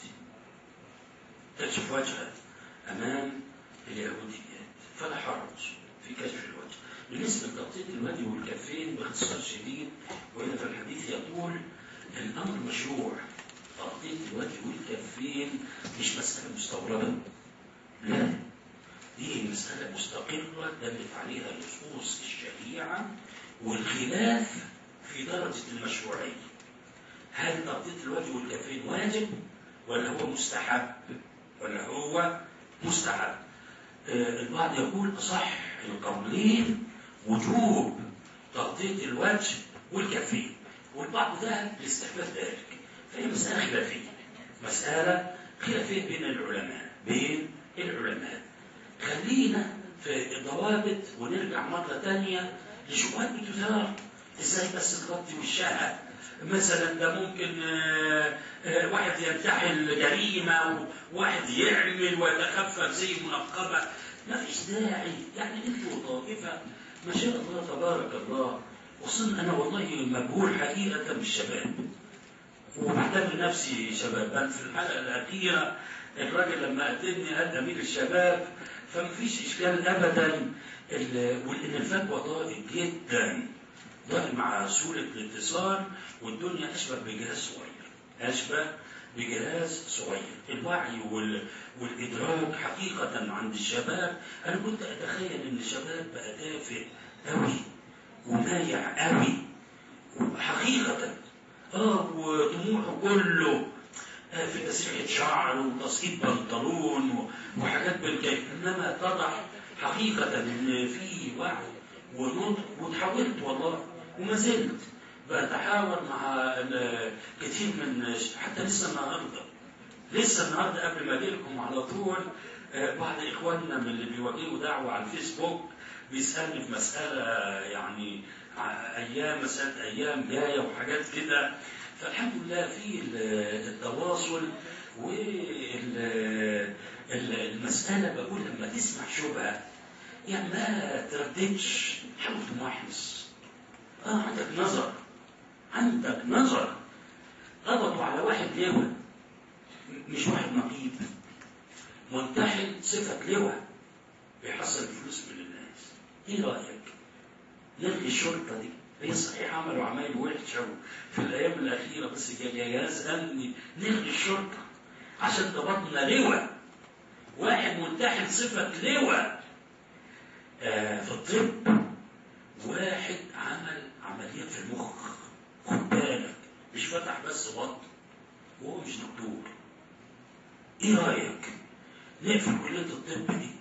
تكشف وجهها أمام اليهوديات فلا حرج في كشف الوجه بالنسبة لتغطية الوجه والكفين باختصار شديد وإلا في الحديث يقول الأمر مشروع تغطية الوجه والكفين مش مسألة مستوردة لا دي مسألة مستقرة دلت عليها نصوص الشريعة والخلاف في درجة المشروعية هل تغطية الوجه والكفين واجب ولا هو مستحب ولا هو مستحب آه، البعض يقول أصح القولين وجوب تغطية الوجه والكفين والبعض ذهب لاستحباب ذلك فهي مسألة خلافية مسألة خلافية بين العلماء بين العلماء خلينا في الضوابط ونرجع مرة تانية لشبهات بتثار ازاي بس تغطي وشها مثلا ده ممكن آه، آه، واحد ينتحل جريمة وواحد يعمل ويتخفف زي منقبة ما فيش داعي يعني انتوا طائفة ما شاء الله تبارك الله وصلنا انا والله مجهول حقيقة بالشباب وبعتبر نفسي شباب بل في الحلقة الأخيرة الراجل لما قدمني قال أمير الشباب فمفيش إشكال أبدا ال- وإن الفتوى ضائق جدا ضائق مع سهولة الاتصال والدنيا أشبه بجهاز صغير أشبه بجهاز صغير الوعي وال... والإدراك حقيقة عند الشباب أنا كنت أتخيل إن الشباب بقى تافه أوي ومايع أوي حقيقة اه وطموحه كله آه، في تسريحة شعر وتسقيط بنطلون و- وحاجات بالكيف انما اتضح حقيقة ان في وعي ونضج وتحولت والله وما زلت بتحاور مع ال- كتير من حتى لسه النهارده لسه النهارده قبل ما اجي لكم على طول آه، بعض اخواننا من اللي بيواجهوا دعوه على الفيسبوك بيسالني في مساله يعني ع- ايام مساله ايام جايه وحاجات كده فالحمد لله في ال- التواصل والمساله بقول لما تسمع شبهه يعني ما ترددش حاول تمحص اه عندك نظر عندك نظر قبضوا على واحد لواء مش واحد نقيب منتحل صفة لواء بيحصل فلوس من الناس ايه رأيك نلغي الشرطة دي هي صحيح عملوا عمايل وحشة في الأيام الأخيرة بس جهاز أمني نلغي الشرطة عشان ضبطنا لواء واحد متحد صفة لواء آه في الطب واحد عمل عمليات في المخ خد بالك مش فتح بس بطن وهو مش دكتور ايه رايك نقفل كليه الطب دي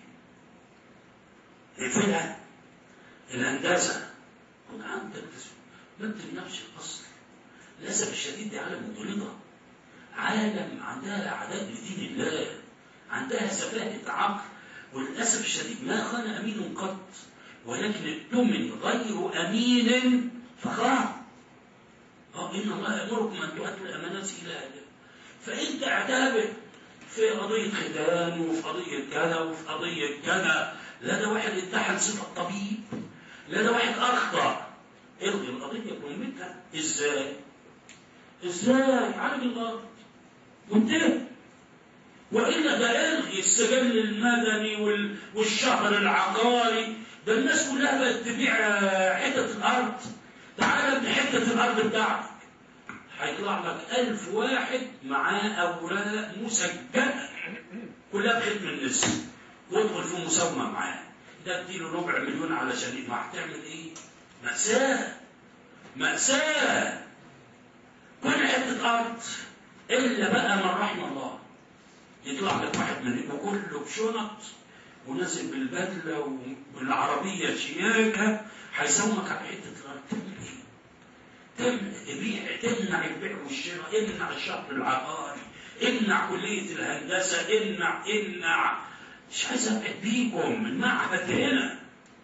نقفلها الهندسه خد عندك ما انت نفس الاصل للاسف الشديد دي عالم مضلمه عالم عندها اعداء لدين الله عندها سفاهه عقل وللاسف الشديد ما خان امين قط ولكن التمن غير امين فخان اه ان الله يامركم ان تؤدوا الامانات الى اهلها فانت اعتبر في قضيه ختان وفي قضيه كذا وفي قضيه كذا لا ده واحد اتحد صفه طبيب لا ده واحد اخطا الغي القضيه بأمتها ازاي؟ ازاي؟ عالج الغلط وانتهى والا ده الغي السجل المدني وال... والشهر العقاري ده الناس كلها بقت تبيع حته الارض تعال ابن حته الارض بتاعتك هيطلع لك ألف واحد معاه أوراق مسجلة كلها بختم الاسم وادخل في مساومة معاه ده اديله ربع مليون علشان ما هتعمل ايه؟ مأساة مأساة كل حتة أرض إلا بقى من رحم الله يطلع لك واحد من وكله بشنط ونازل بالبدلة والعربية شياكة هيساومك على حتة الأرض تعمل إيه؟ تبيع تمنع البيع والشراء امنع الشهر العقاري امنع كلية الهندسة امنع امنع مش عايز ابعد بيكم المعبد هنا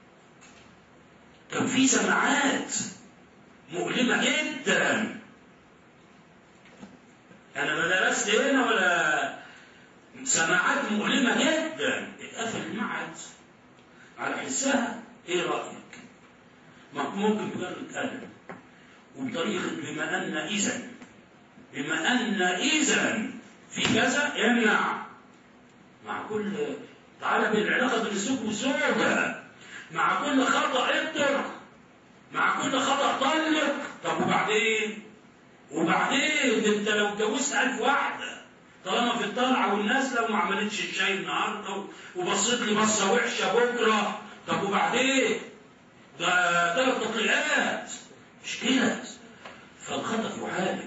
كان في سماعات مؤلمة جدا انا ما درست هنا ولا سماعات مؤلمة جدا اتقفل المعهد على حسها ايه رأيك ممكن بجرد قلم وبطريقة بما أن إذا بما أن إذا في كذا يمنع مع كل تعالى بالعلاقة بين الزوج والزوجة مع كل خطأ ابتر مع كل خطأ طلق طب وبعدين وبعدين انت لو اتجوزت ألف واحدة طالما في الطلعة والناس لو ما عملتش الشاي النهارده وبصيت لي بصة وحشة بكرة طب وبعدين ده ثلاث تطليقات مش كده فالخطأ يعالج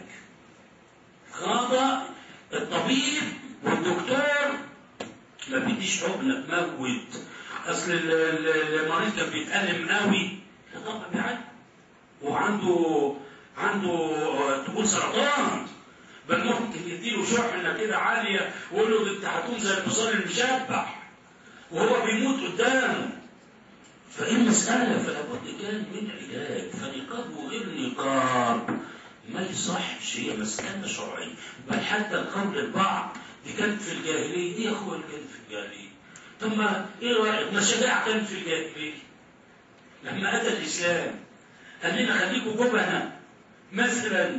خطأ الطبيب والدكتور ما بيديش حقنة تموت اصل المريض كان بيتألم قوي لا طبعا بيعالج وعنده عنده تقول سرطان بل ممكن يديله شحنة كده عالية ويقول له انت هتكون زي الحصان المشبح وهو بيموت قدامه فإيه المسألة فلا بد كان من علاج فنقاب وغير نقاب ما يصحش هي مسألة شرعية بل حتى القول البعض دي كانت في الجاهلية دي يا أخوة اللي كانت في الجاهلية طب ما إيه رأيك ما الشجاعة كانت في الجاهلية لما أتى الإسلام قال لنا خليكم جبنة مثلا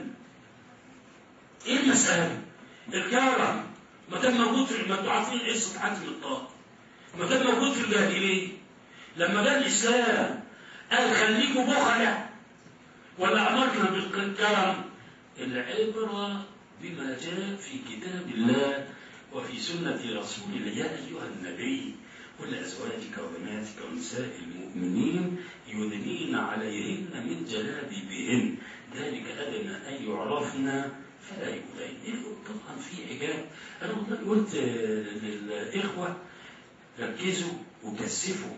إيه المسألة؟ الكرم ما كان موجود في ما انتوا عارفين قصة حاتم الطائي ما كان موجود في الجاهلية لما جاء الإسلام قال خليكوا بخلة ولا أمرنا بالكرم العبرة بما جاء في كتاب الله وفي سنة رسول الله يا أيها النبي كل أزواجك وبناتك ونساء المؤمنين يدنين عليهن من جلابيبهن ذلك أدنى أن يعرفن فلا يؤذين طبعا في حجاب أنا والله قلت للإخوة ركزوا وكثفوا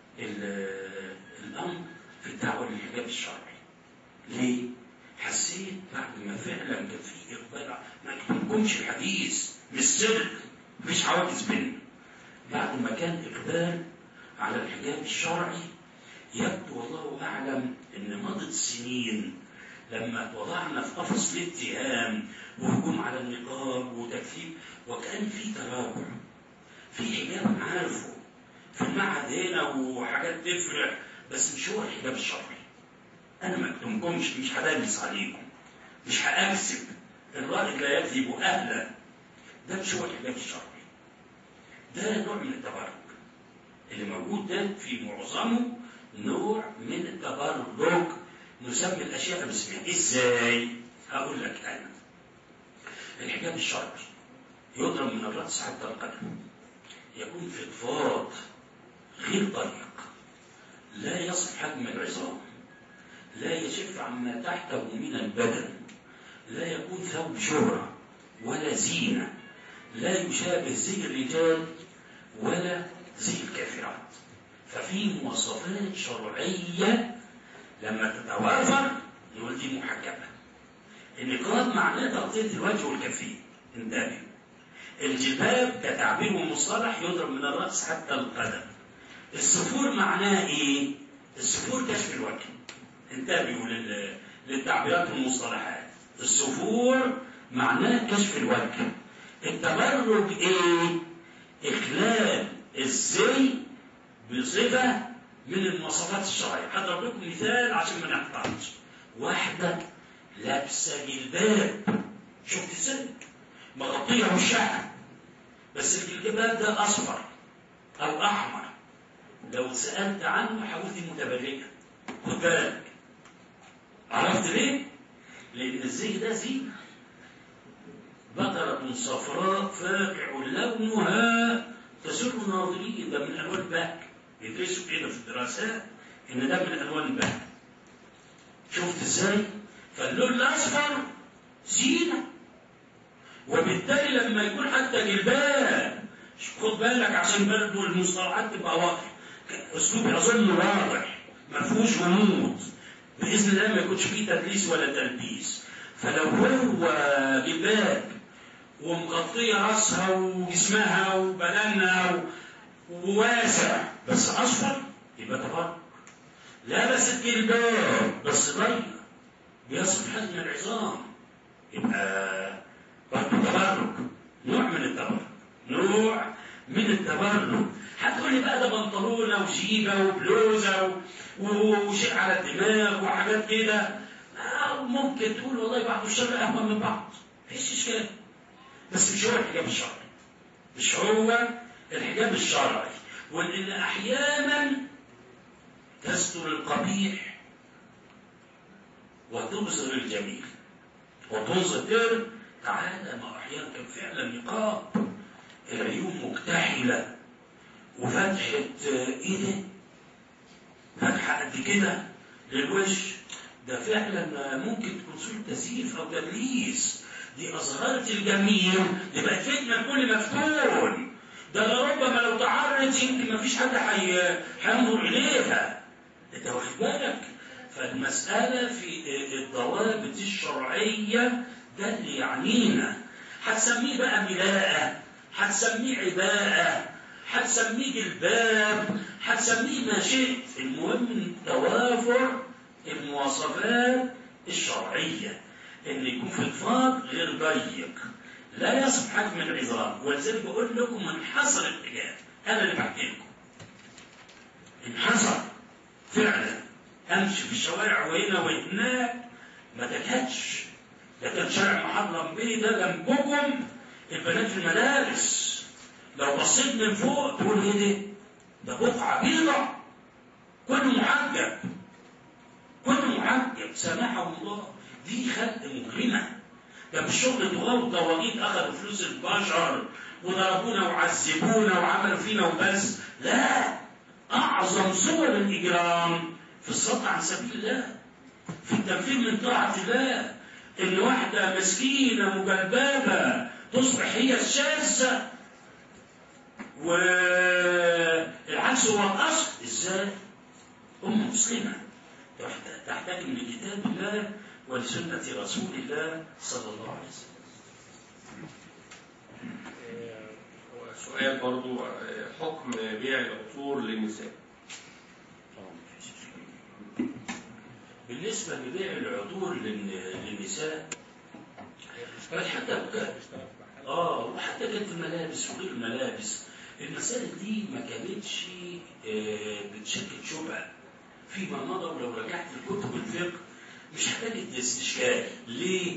الأمر في الدعوة للحجاب الشرعي ليه؟ حسيت بعد ما فعلا كان في إقبال ما كتبكمش الحديث مش سر مفيش حواجز بيننا بعد ما كان إقبال على الحجاب الشرعي يبدو والله أعلم إن مضت سنين لما وضعنا في قفص الاتهام وهجوم على النقاب وتكذيب وكان في تراجع في حجاب عارفه في المعهد هنا وحاجات تفرح بس مش هو الحجاب الشرعي انا ما اكتمكمش مش هدلس عليكم مش هاكذب الراجل لا يكذب اهلا ده مش هو الحجاب الشرعي ده نوع من التبرك اللي موجود ده في معظمه نوع من التبرج نسمي الاشياء باسمها ازاي هقول لك انا الحجاب الشرعي يضرب من الراس حتى القدم يكون فضفاض غير ضيق لا يصل حجم العظام لا يشف عما تحته من البدن لا يكون ثوب شهرة ولا زينة لا يشابه زي الرجال ولا زي الكافرات ففي مواصفات شرعية لما تتوافر نقول دي محجبة النقاب معناه تغطية الوجه والكفين انتبه الجلباب كتعبير ومصطلح يضرب من الرأس حتى القدم السفور معناه ايه السفور كشف الوجه انتبهوا لل... للتعبيرات والمصطلحات السفور معناه كشف الوجه التبرج ايه اخلال الزي بصفة من المواصفات الشرعية هضرب لكم مثال عشان ما نحتاجش واحدة لابسة جلباب شفت ازاي مغطية وشها بس الجلباب ده أصفر أو أحمر لو سألت عنه هقول دي متبرجة خد بالك عرفت ليه؟ لأن الزي ده زينة بقرة صفراء فاقع لونها تسر الناظرين ده من ألوان البهج يدرسوا كده في الدراسات إن ده من ألوان البهج شفت إزاي؟ فاللون الأصفر زينة وبالتالي لما يكون حتى جلباب خد بالك عشان برضه المصطلحات تبقى واضحة اسلوبي اظن واضح ما فيهوش غموض باذن الله ما يكونش فيه تدليس ولا تلبيس فلو هو جلباب ومغطيه راسها وجسمها وبدنها وواسع بس اصفر يبقى تبرك لبست جلباب بس ضيق بيصف حجم العظام يبقى برضه تبرك نوع من التبرك نوع من التبرك هتقول لي بقى ده بنطلونه وشيبه وبلوزه وشيء على الدماغ وحاجات كده آه ممكن تقول والله بعض الشر اهون من بعض مفيش اشكال بس مش هو الحجاب الشرعي مش هو الحجاب الشرعي وان احيانا تستر القبيح وتبصر الجميل وتنظر تعالى ما احيانا كان فعلا نقاب العيون مكتحله وفتحة ايه ده؟ فتحة قد كده للوش ده فعلا ممكن تكون صورة تزييف أو تدليس دي أظهرت الجميل دي بقت فتنة لكل مفتون ده لربما لو تعرض يمكن ما فيش حد هينظر إليها أنت واخد بالك فالمسألة في الضوابط الشرعية ده اللي يعنينا هتسميه بقى ملاءة هتسميه عباءة هتسميه جلباب هتسميه ما شئت المهم توافر المواصفات الشرعية ان يكون في الفاض غير ضيق لا يصف حجم العظام ولذلك بقول لكم انحصر الحجاب انا اللي بحكي لكم انحصر فعلا امشي في الشوارع وهنا وهناك ما تكادش ده كان شارع محرم بيه ده جنبكم البنات في المدارس لو بصيت من فوق تقول ايه ده؟ ده بقعة بيضة كله محجب كله محجب سامحهم الله دي خلق مجرمة ده مش شغل طغاة وطواغيت أخذوا فلوس البشر وضربونا وعذبونا وعملوا فينا وبس لا أعظم صور الإجرام في الصد عن سبيل الله في التنفيذ من طاعة الله إن واحدة مسكينة مجلبابة تصبح هي الشاذة والعكس هو الأصل إزاي؟ أم مسلمة تحتاج لكتاب الله ولسنة رسول الله صلى الله عليه وسلم سؤال برضو حكم بيع العطور للنساء بالنسبة لبيع العطور للنساء بل حتى اه وحتى كانت الملابس وغير الملابس المسائل دي ما كانتش آه بتشكل شبهه فيما مضى ولو رجعت لكتب الفقه مش هتجد استشكال ليه؟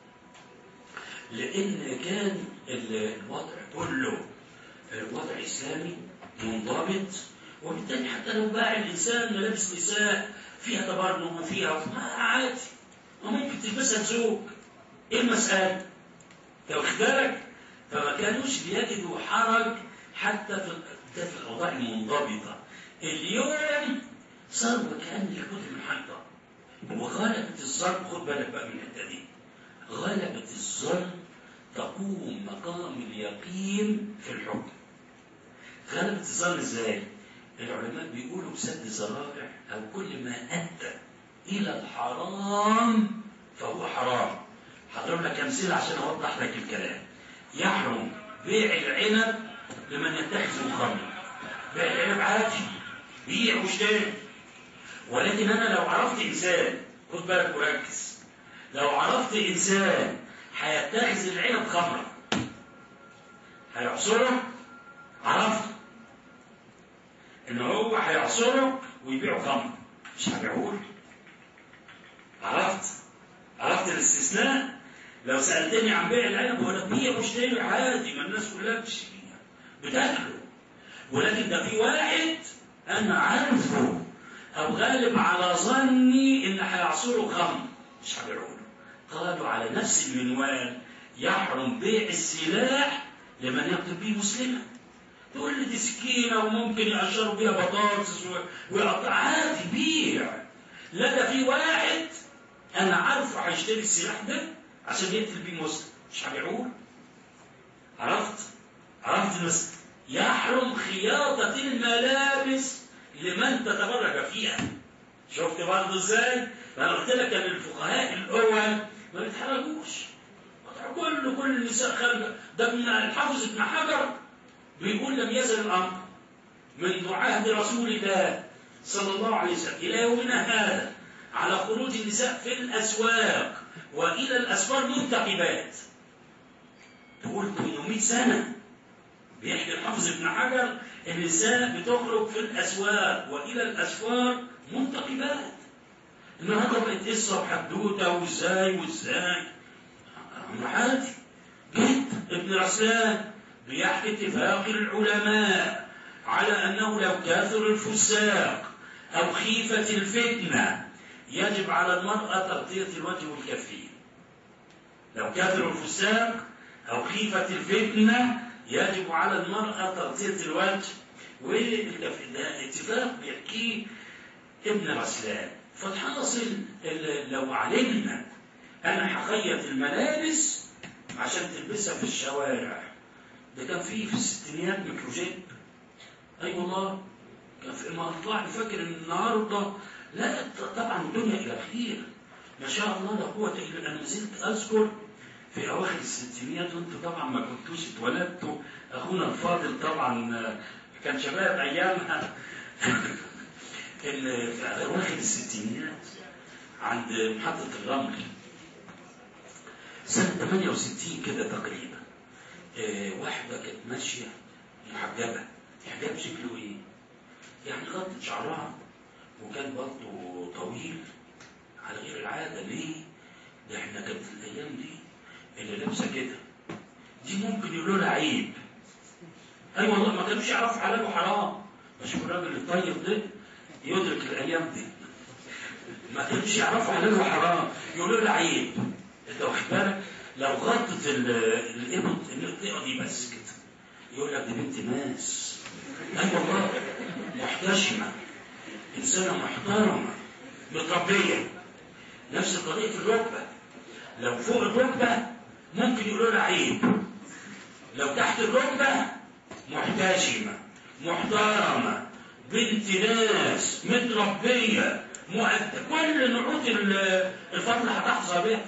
لأن كان الوضع كله وضع إسلامي منضبط وبالتالي حتى لو باع الانسان ملابس نساء فيها تبرج وفيها ما عادي وممكن تلبسها لزوج ايه المسألة؟ انت واخد بالك؟ فما كانوش بيجدوا حرج حتى في ده في الاوضاع المنضبطه اليوم صار وكان الكتب محيطه وغلبة الظن خد بالك بقى من الحته دي غلبة الظن تقوم مقام اليقين في الحكم غلبة الظن ازاي؟ العلماء بيقولوا بسد ذرائع او كل ما ادى الى الحرام فهو حرام هضرب لك امثله عشان اوضح لك الكلام يحرم بيع العنب لمن يتخذه خمر بيع العنب عادي بيع واشتري ولكن انا لو عرفت انسان خد بالك وركز لو عرفت انسان هيتخذ العنب خمرا هيعصره عرفت ان هو هيعصره ويبيعه خمر مش هبيعه عرفت عرفت الاستثناء لو سالتني عن بيع العنب هو انا بيع واشتري عادي ما الناس كلها بتشتريها بتاكله ولكن ده في واحد انا عارفه او غالب على ظني ان هيعصره خمر مش هبيعه له قالوا على نفس المنوال يحرم بيع السلاح لمن يقتل به مسلما تقول لي دي سكينه وممكن يقشروا بيها بطاطس ويقطع عادي بيع لا ده في واحد انا عارفه هيشتري السلاح ده عشان يقتل بيه مسلم مش هبيعوه عرفت عرفت بس يحرم خياطة الملابس لمن تتبرج فيها شفت برضه ازاي؟ انا قلت لك ان الفقهاء الاول ما بيتحرجوش كل كل النساء خارجه ده من الحافظ ابن حجر بيقول لم يزل الامر منذ عهد رسول الله صلى الله عليه وسلم الى يومنا هذا على خروج النساء في الاسواق والى الاسفار منتقبات تقول 800 سنه بيحكي الحافظ ابن حجر النساء بتخرج في الاسواق والى الاسفار منتقبات النهارده بقت قصه وحدوته وازاي وازاي امر عادي جد ابن رسلان بيحكي اتفاق العلماء على انه لو كاثر الفساق او خيفه الفتنه يجب على المراه تغطيه الوجه والكفين لو كاثر الفساق او خيفه الفتنه يجب على المراه تغطيه الوجه والكفين ده اتفاق بيحكيه ابن رسلان فالحاصل لو علمنا انا هخيط الملابس عشان تلبسها في الشوارع ده كان في في الستينيات ميكروجيب اي أيوة والله كان في ما اطلع فاكر ان النهارده لا طبعا الدنيا الى خير ما شاء الله لا قوه الا بالله انا ما زلت اذكر في اواخر الستينيات وانتم طبعا ما كنتوش اتولدتوا اخونا الفاضل طبعا كان شباب ايامها في اواخر الستينيات عند محطه الرمل سنه 68 كده تقريبا آه واحدة كانت ماشية محجبة حجاب شكله ايه؟ يعني غطت شعرها وكان برضه طويل على غير العادة ليه؟ ده احنا كانت الأيام دي اللي لابسة كده دي ممكن يقولوا لها عيب أي أيوة والله ما كانوش يعرفوا حلال وحرام مش الراجل الطيب ده يدرك الأيام دي ما كانوش يعرفوا حلال وحرام يقولوا لها عيب انت واخد بالك؟ لو غطت الابط المنطقه دي بس كده يقول لك دي بنت ناس اي أيوة والله محتشمه انسانه محترمه متربيه نفس طريقه الركبه لو فوق الركبه ممكن يقولوا لها عيب لو تحت الركبه محتشمه محترمه بنت ناس متربيه مؤدبه كل نعوت الفضل هتحظى بها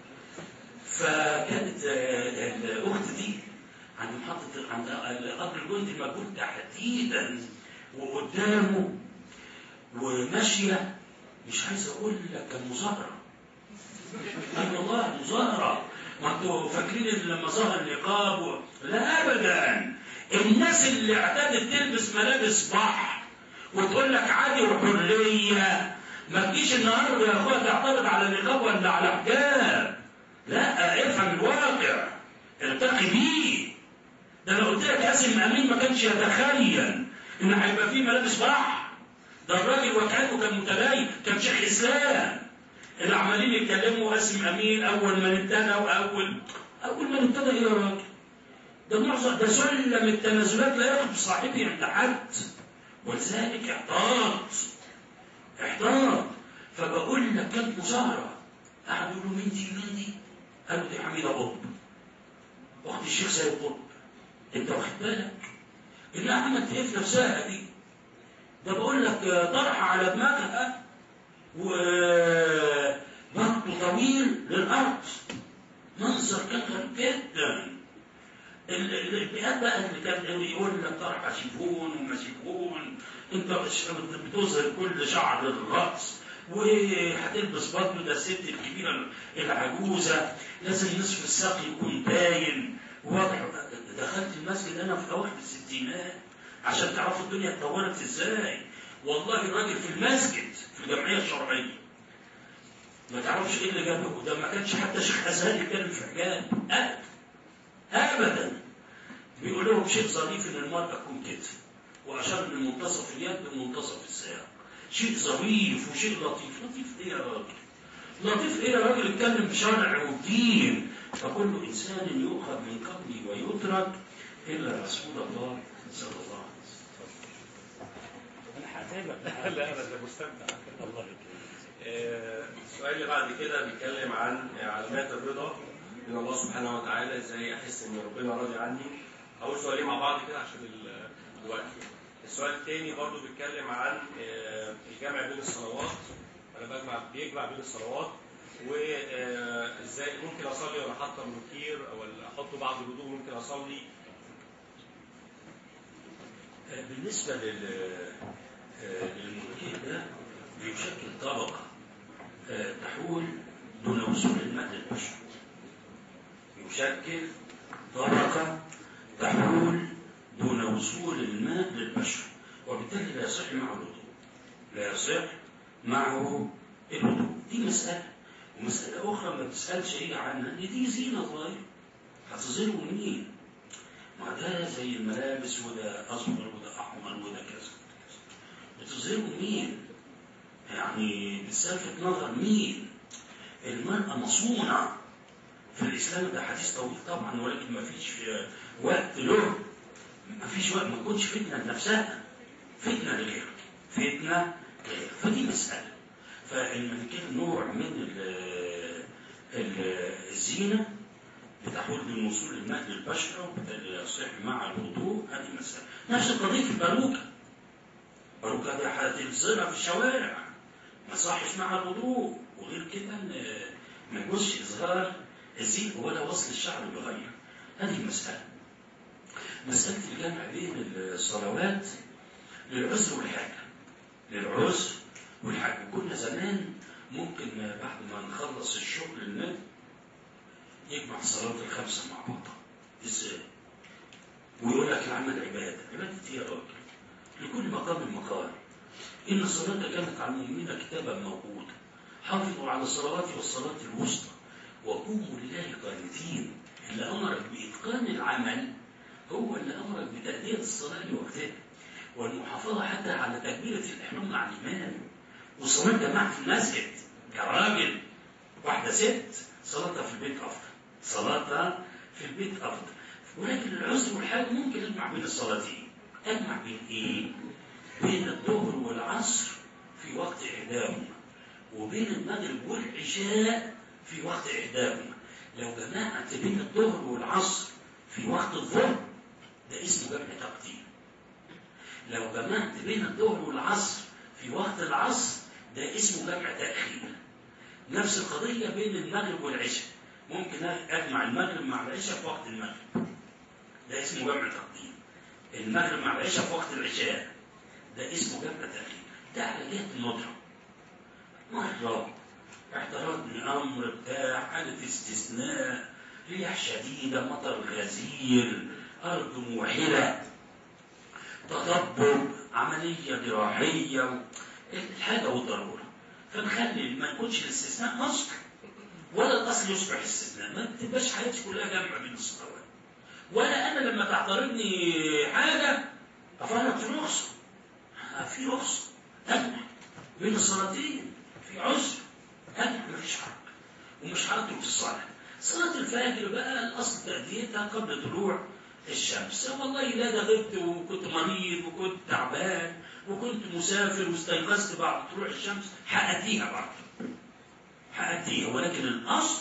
فكانت الاخت دي عند محطه عند قبر الجندي المجهول تحديدا وقدامه وماشيه مش عايز اقول لك كان مظاهره اي والله مظاهره ما انتوا فاكرين لما ظهر النقاب و... لا ابدا الناس اللي اعتادت تلبس ملابس بحر وتقول لك عادي وحريه ما تجيش النهارده يا اخويا تعترض على نقاب ولا على حجاب لا افهم الواقع ارتقي بيه ده لو قلت لك حازم امين ما كانش يتخيل ان هيبقى في ملابس فرح ده الراجل وكانه كان متدين كان شيخ اسلام اللي عمالين يتكلموا قاسم امين اول ما ابتدى واول اول ما ابتدى ايه يا راجل ده معظم ده سلم التنازلات لا ياخذ بصاحبه عند حد ولذلك احتاط احتاط فبقول لك كانت مظاهره قعدوا يقولوا مين دي مين دي؟ قالوا دي حميده قطب اخت الشيخ سيد قطب انت واخد بالك؟ انها عملت ايه في نفسها دي؟ ده بقول لك طرحه على دماغها وبطن طويل للارض منظر كان غريب جدا البيئات بقى اللي كان يقول لك طرح شيفون ومشيفون انت بتظهر كل شعر الراس وهتلبس برضه ده الست الكبيره العجوزه لازم نصف الساق يكون باين واضح دخلت المسجد انا في اواخر الستينات عشان تعرفوا الدنيا اتطورت ازاي والله الراجل في المسجد في الجمعيه الشرعيه ما تعرفش ايه اللي جابه ده ما كانش حتى شيخ ازهري يتكلم في حجاب ابدا ابدا بيقول لهم شيء ظريف ان المراه تكون كده واشار من منتصف اليد لمنتصف الساق شيء ظريف وشيء لطيف لطيف ايه يا راجل لطيف ايه يا راجل اتكلم بشرع ودين فكل انسان يؤخذ من قبلي ويترك الا رسول الله صلى الله عليه وسلم انا هتابع لا انا ده مستمتع الله السؤال اللي بعد كده بيتكلم عن علامات الرضا من الله سبحانه وتعالى ازاي احس ان ربنا راضي عني اول سؤالين مع بعض كده عشان الوقت السؤال الثاني برضو بيتكلم عن الجمع بين الصلوات انا بجمع بيجمع بين الصلوات وازاي ممكن اصلي وانا حاطه منكير او احطه بعد الوضوء ممكن اصلي بالنسبه لل للمنكير ده بيشكل طبقه تحول دون وصول الماء للبشر يشكل طبقه تحول دون وصول الماء للبشر وبالتالي لا يصح معه الوضوء لا يصح معه الوضوء دي مسألة ومسألة أخرى ما تسألش هي عنها إن دي زينة ظاهرة هتظهره مين؟ ما ده زي الملابس وده أصفر وده أحمر وده كذا بتظهره مين؟ يعني بتلفت نظر مين؟ المرأة مصونة في الإسلام ده حديث طويل طبعا ولكن ما فيش وقت له ما فيش وقت ما تكونش فتنة لنفسها فتنة لغيرها فتنة لغيرها فدي مسألة فالمنكير نوع من ال ال الزينة بتحول من وصول الماء للبشرة وبالتالي يصح مع الوضوء هذه مسألة نفس القضية في الباروكة الباروكة دي هتلزمها في الشوارع ما صحش مع الوضوء وغير كده ما يجوزش إظهار الزين ولا وصل الشعر بغير هذه مسألة مسألة الجمع بين الصلوات للعذر والحاجة للعذر والحاجة كنا زمان ممكن بعد ما نخلص الشغل النادي يجمع الصلاة الخمسة مع بعض ازاي؟ ويقول لك العمل عبادة عبادة ايه يا راجل؟ لكل مقام مقال إن الصلاة كانت على المؤمنين كتابا موجودا حافظوا على الصلوات والصلاة الوسطى وقوموا لله قانتين اللي أمرك بإتقان العمل هو اللي أمرك بتأدية الصلاة لوقتها والمحافظة حتى على تكبيرة الإحرام مع الإمام وصلاة جماعة في المسجد كراجل واحدة ست صلاتها في البيت أفضل صلاتها في البيت أفضل ولكن العذر والحاجة ممكن أجمع بين الصلاتين أجمع بين إيه؟ بين الظهر والعصر في وقت إحداهما وبين المغرب والعشاء في وقت إحداهما لو جمعت بين الظهر والعصر في وقت الظهر ده اسمه جمع تقديم لو جمعت بين الظهر والعصر في وقت العصر ده اسمه جمع تأخير نفس القضية بين المغرب والعشاء ممكن أجمع المغرب مع العشاء في وقت المغرب ده اسمه جمع تقديم المغرب مع العشاء في وقت العشاء ده اسمه جمع تأخير ده على جهة الندرة مرة اعتراض من أمر بتاع حالة استثناء رياح شديدة مطر غزير أرض موحلة تطبب عملية جراحية الحاجة والضرورة فنخلي ما يكونش الاستثناء أصل ولا الأصل يصبح استثناء ما تبقاش حياتي كلها جمع بين الصلوات ولا أنا لما تعترضني حاجة أفرق في رخصة آه، في رخصة أجمع بين الصلاتين في عذر أجمع مفيش حرج ومش هترك الصلاة صلاة الفجر بقى الأصل تأديتها قبل طلوع الشمس والله لا ده غبت وكنت مريض وكنت تعبان وكنت مسافر واستيقظت بعد طلوع الشمس هأديها بعد هأديها ولكن الأصل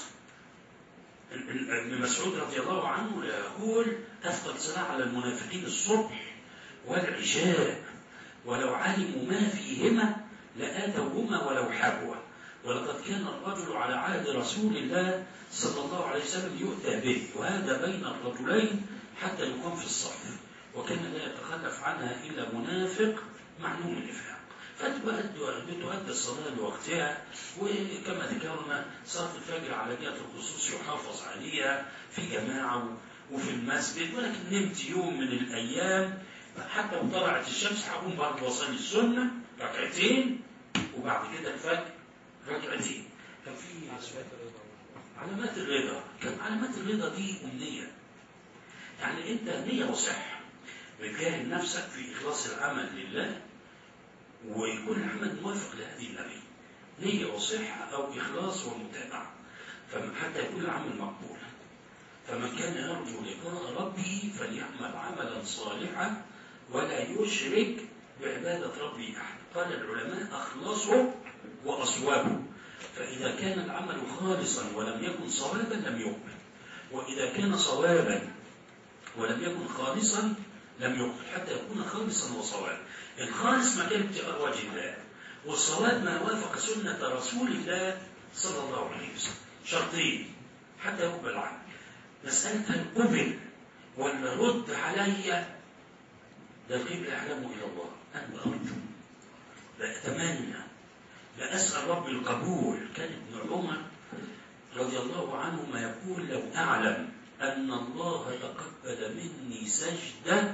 ابن مسعود رضي الله عنه يقول أثقل صلاة على المنافقين الصبح والعشاء ولو علموا ما فيهما لآتوهما ولو حبوا ولقد كان الرجل على عهد رسول الله صلى الله عليه وسلم يؤتى به وهذا بين الرجلين حتى يقام في الصف وكان لا يتخلف عنها إلا منافق معلوم النفاق فتؤدى الصلاة لوقتها وكما ذكرنا صلاة الفجر على جهة الخصوص يحافظ عليها في جماعة وفي المسجد ولكن نمت يوم من الأيام حتى وطلعت الشمس هقوم برضه وأصلي السنة ركعتين وبعد كده الفجر ركعتين كان في علامات الرضا كان علامات الرضا دي أمنية يعني أنت نية وصح بتجاهد نفسك في إخلاص العمل لله ويكون العمل موافق لهدي النبي نية وصحة أو إخلاص ومتابعة حتى يكون العمل مقبولا فمن كان يرجو لقاء ربه فليعمل عملا صالحا ولا يشرك بعبادة ربه أحد قال العلماء أخلصوا وأصوابوا فإذا كان العمل خالصا ولم يكن صوابا لم يقبل وإذا كان صوابا ولم يكن خالصا لم يقبل حتى يكون خالصا وصوابا الخالص ما كان ابتغاء وجه الله والصواب ما وافق سنة رسول الله صلى الله عليه وسلم شرطين حتى يقبل العمل مسألة هل قبل ولا رد علي ده الغيب يعلمه إلى الله أنا أرجو لا أتمنى لا أسأل ربي القبول كان ابن عمر رضي الله عنه ما يقول لو أعلم أن الله تقبل مني سجدة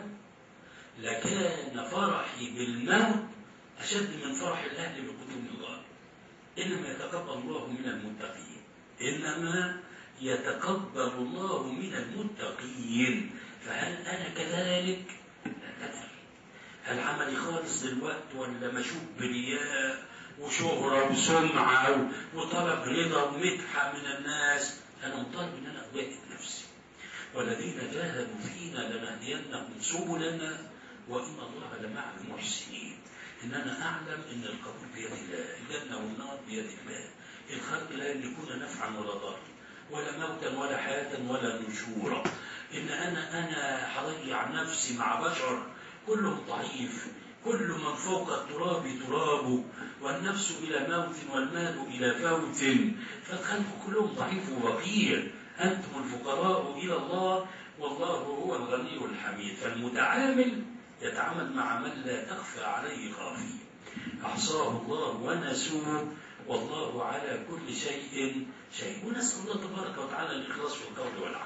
لكان فرحي بالموت أشد من فرح الأهل بقدوم الله إنما يتقبل الله من المتقين إنما يتقبل الله من المتقين فهل أنا كذلك؟ لا تدري هل عملي خالص دلوقتي ولا مشوب برياء وشهرة وسمعة وطلب رضا ومدحة من الناس أنا مطالب إن أنا أجاهد نفسي والذين جاهدوا فينا لنهدينهم سبلنا وإن الله لمع المحسنين إن أنا أعلم إن القبول بيد الله الجنة والنار بيد الله الخلق لا يملكون نفعا ولا ضرا ولا موتا ولا حياة ولا نشورا إن أنا أنا هضيع نفسي مع بشر كلهم ضعيف كل من فوق التراب تراب والنفس إلى موت والمال إلى فوت فالخلق كلهم ضعيف وبقير أنتم الفقراء إلى الله والله هو الغني الحميد فالمتعامل يتعامل مع من لا تخفى عليه خافية أحصاه الله ونسوه والله على كل شيء شيء ونسأل الله تبارك وتعالى الإخلاص في القول والعمل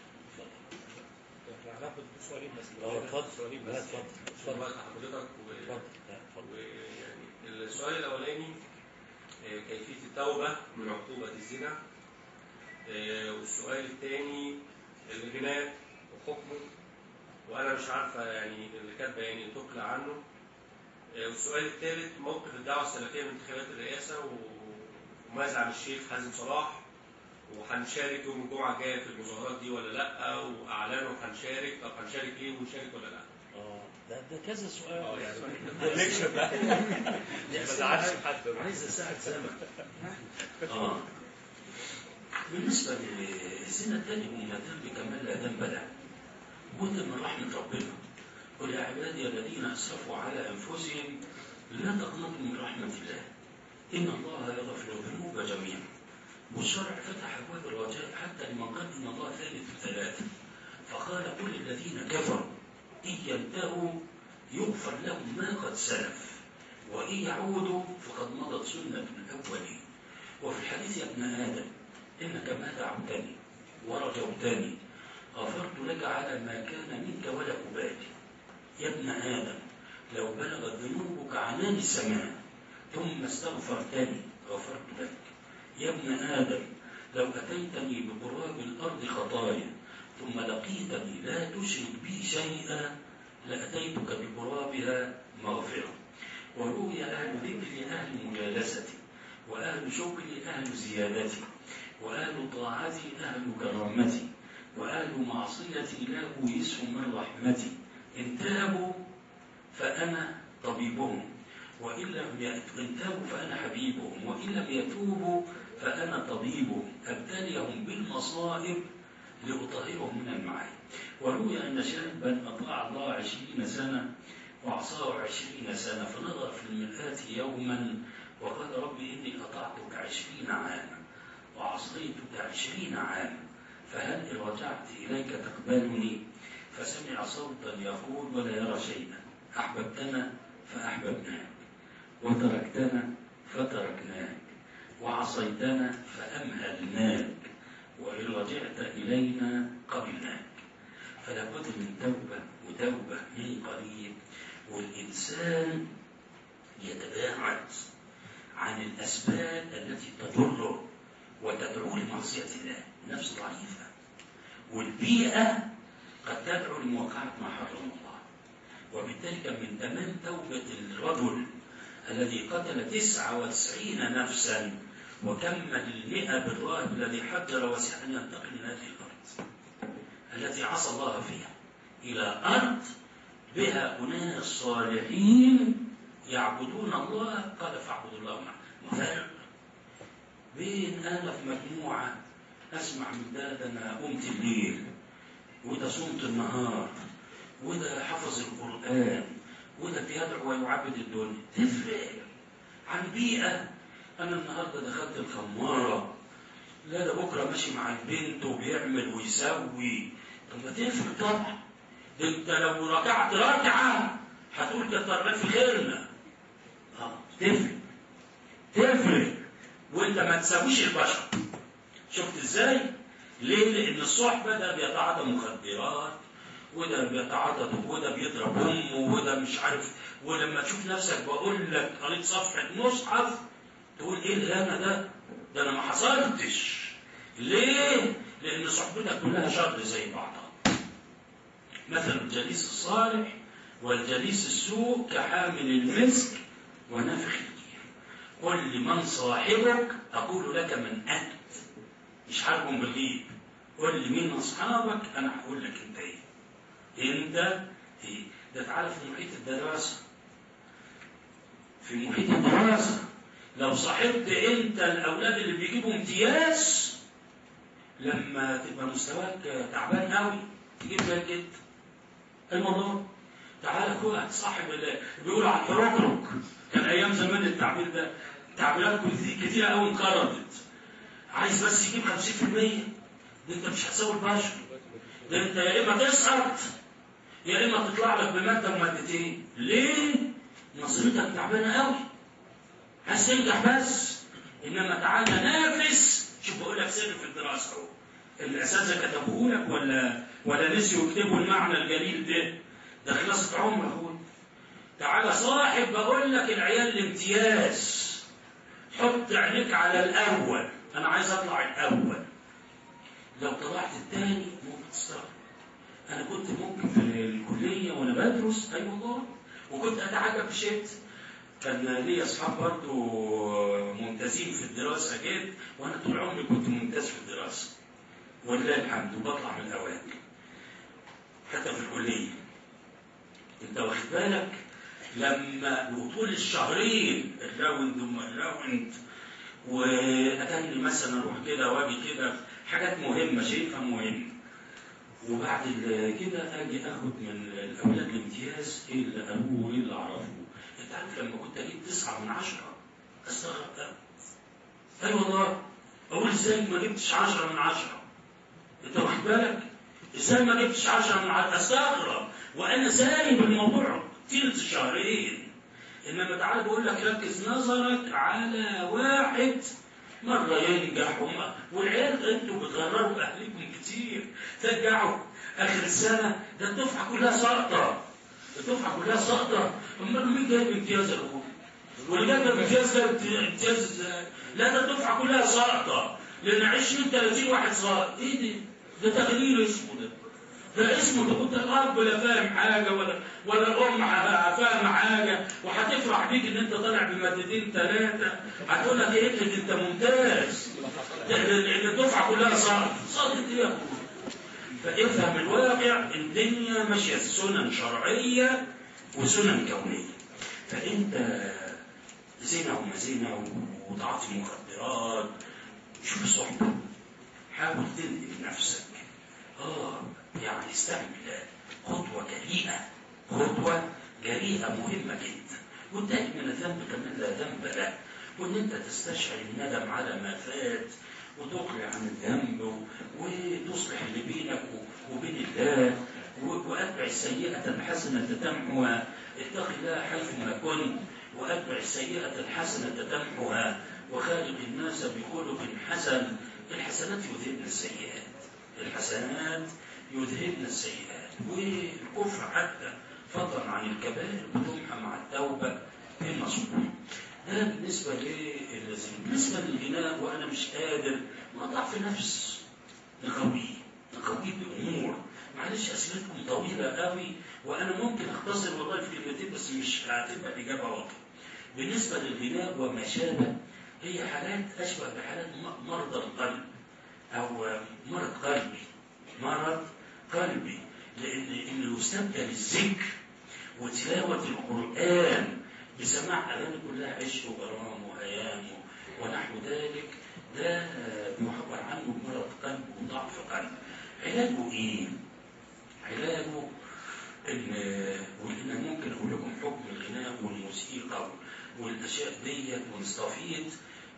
هناخد سؤالين بس اه اتفضل سؤالين لا بس اتفضل اتفضل اتفضل حضرتك و- اتفضل لا اتفضل ويعني السؤال الأولاني آه، كيفية التوبة من عقوبة الزنا آه، والسؤال الثاني الغناء وحكمه وأنا مش عارفة يعني اللي كاتبة يعني تقلع عنه آه، والسؤال الثالث موقف الدعوة السلفية من انتخابات الرئاسة و- وماذا عن الشيخ حازم صلاح وهنشارك يوم الجمعة الجاية في المظاهرات دي ولا لأ وأعلنوا هنشارك طب هنشارك ليه ونشارك ولا لأ؟ اه ده ده كذا اه سؤال يعني كوليكشن بقى ما زعلش حد عايز اساعد سامح اه بالنسبه للزنا التاني من ذنب كمال لا ذنب له وده من رحمه ربنا قل يا عبادي الذين اسرفوا على انفسهم لا تقنطوا من رحمه الله ان الله يغفر الذنوب جميعا والشرع فتح ابواب الرجاء حتى لمن قال ان الله ثالث ثلاثه فقال قل الذين كفروا ان ينتهوا يغفر لهم ما قد سلف وإن يعودوا فقد مضت سنة الأولين وفي الحديث يا ابن آدم إنك ما دعوتني ورجوتني غفرت لك على ما كان منك ولا أبالي يا ابن آدم لو بلغت ذنوبك عنان السماء ثم استغفرتني غفرت لك يا ابن آدم لو أتيتني بقراب الأرض خطايا ثم لقيتني لا تشرك بي شيئا لأتيتك بقرابها مغفرة وروي أهل ذكر أهل مجالستي وأهل شكري أهل زيادتي وأهل طاعتي أهل كرامتي وأهل معصيتي لا أويس من رحمتي إن تابوا فأنا طبيبهم وإن لم يأتوا إن تابوا فأنا حبيبهم وإن لم يتوبوا فأنا طبيبهم أبتليهم بالمصائب لأطهرهم من المعايب وروي أن شابا أطاع الله عشرين سنة وعصاه عشرين سنة فنظر في المرآة يوما وقال ربي إني أطعتك عشرين عاما وعصيتك عشرين عاما فهل إن رجعت إليك تقبلني فسمع صوتا يقول ولا يرى شيئا أحببتنا فأحببناك وتركتنا فتركناك وعصيتنا فأمهلناك وإن رجعت إلينا قبلناك فلا بد من توبة وتوبة من قريب والإنسان يتباعد عن الأسباب التي تضره وتدعو لمعصية الله نفس ضعيفة والبيئة قد تدعو لمواقعة ما حرم الله وبالتالي كان من تمام توبة الرجل الذي قتل تسعة وتسعين نفسا وكمل المئة بالراهب الذي حجر وسع أن ينتقل من هذه الأرض التي عصى الله فيها إلى أرض بها أناس صالحين يعبدون الله قال فاعبدوا الله معه وفرق بين أنا في مجموعة أسمع من ده ده أنا قمت الليل وده صمت النهار وده حفظ القرآن وده بيدعو ويعبد الدنيا تفرق عن بيئة أنا النهاردة دخلت الخمارة لا ده بكرة ماشي مع البنت وبيعمل ويسوي طب ما تفرق طبعا ده انت لو ركعت ركعة هتقول كتر في خيرنا اه تفرق تفرق وانت ما تساويش البشر شفت ازاي؟ ليه؟ لأن الصحبة ده بيتعاطى مخدرات وده بيتعاطى وده بيضرب أمه وده مش عارف ولما تشوف نفسك بقول لك قريت صفحة مصحف تقول إيه الهنا ده؟ ده أنا ما حصلتش ليه؟ لأن صحبتك كلها شر زي بعضها مثل الجليس الصالح والجليس السوء كحامل المسك ونافخ الكير قل لمن صاحبك أقول لك من أنت مش حاربهم بالغيب قل لي مين أصحابك أنا هقول لك أنت إيه أنت إيه ده تعالى في محيط الدراسة في محيط الدراسة لو صاحبت أنت الأولاد اللي بيجيبوا امتياز لما تبقى مستواك تعبان قوي تجيب بالك أنت الموضوع تعالى كل صاحب اللي بيقولوا على الحركرك كان ايام زمان التعبير ده تعبيرات كتيره قوي انقرضت عايز بس يجيب 50% ده انت مش هتساوي البشر ده انت يا اما تسقط يا اما تطلع لك بماده ومادتين ليه؟ نظرتك تعبانه قوي عايز تنجح بس انما تعالى نافس شوف بقول لك سر في الدراسه اهو الاساتذه كتبوه لك ولا ولا نسيوا يكتبوا المعنى الجليل ده ده خلاصة عمر اخويا تعالى صاحب بقول لك العيال الامتياز حط عينيك على الاول انا عايز اطلع الاول لو طلعت الثاني ممكن تستغرب انا كنت ممكن في الكليه وانا بدرس اي أيوة والله وكنت اتعجب بشيء كان لي اصحاب برضه ممتازين في الدراسه جد وانا طول عمري كنت ممتاز في الدراسه ولله الحمد وبطلع من الاوائل حتى في الكليه انت واخد بالك لما وطول الشهرين الراوند ثم الراوند واتني مثلا اروح كده واجي كده حاجات مهمه شايفها مهمه وبعد كده اجي اخد من الاولاد الامتياز ايه اللي ابوه وايه اللي اعرفه انت عارف لما كنت اجيب تسعه من عشره استغرب ده اي والله اقول ازاي ما جبتش عشره من عشره انت واخد بالك ازاي ما جبتش عشره من عشره استغرب وانا سايب الموضوع تلت شهرين انما تعالى بقول لك ركز نظرك على واحد مرة ينجح وما والعيال انتوا بتغرروا اهلكم كتير ترجعوا اخر السنة ده الدفعة كلها ساقطة الدفعة كلها ساقطة امال مين جايب امتياز يا اخويا؟ واللي جايب امتياز جايب امتياز ازاي؟ لا ده الدفعة كلها ساقطة لان 20 30 واحد ساقط ايه ده؟ ده تغيير اسمه ده ده اسمه تقول ده الاب لا فاهم حاجه ولا ولا الام ح- فاهمه حاجه وهتفرح بيك ان انت طالع بمادتين ثلاثه هتقول لك ايه ابنك انت ممتاز ده- ده- ده الدفعه كلها صارت صارت ايه يا ابوي فافهم الواقع الدنيا ماشيه سنن شرعيه وسنن كونيه فانت زنا وما زنا وتعاطي مخدرات شوف الصحبه حاول تنقل نفسك اه يعني استعن بالله خطوه جريئه خطوه جريئه مهمه جدا والتالي من الذنب كمان لا ذنب له وان انت تستشعر الندم على ما فات وتقلع عن الذنب و- وتصلح اللي بينك و- وبين الله و- واتبع السيئه الحسنه تمحها اتق الله حيثما كنت واتبع السيئه الحسنه تمحها وخالق الناس بخلق حسن الحسنات يذهبن السيئات الحسنات يذهبن السيئات والكفر حتى فضلا عن الكبائر بتمحى مع التوبه النصوح ده بالنسبه للذين بالنسبه للغناء وانا مش قادر ما ضعف نفس نقويه نقويه بامور معلش اسئلتكم طويله قوي وانا ممكن اختصر والله في كلمتين بس مش هتبقى الاجابه واضحه بالنسبه للغناء وما شابه هي حالات اشبه بحالات م- مرضى القلب او مرض قلبي مرض قلبي لان انه يستبدل الذكر وتلاوه القران بسماع اغاني كلها عشق وغرام وهيام ونحو ذلك ده يعبر عنه بمرض قلب وضعف قلب علاجه ايه؟ علاجه ان وان ممكن اقول لكم حكم الغناء والموسيقى والاشياء ديت ونستفيد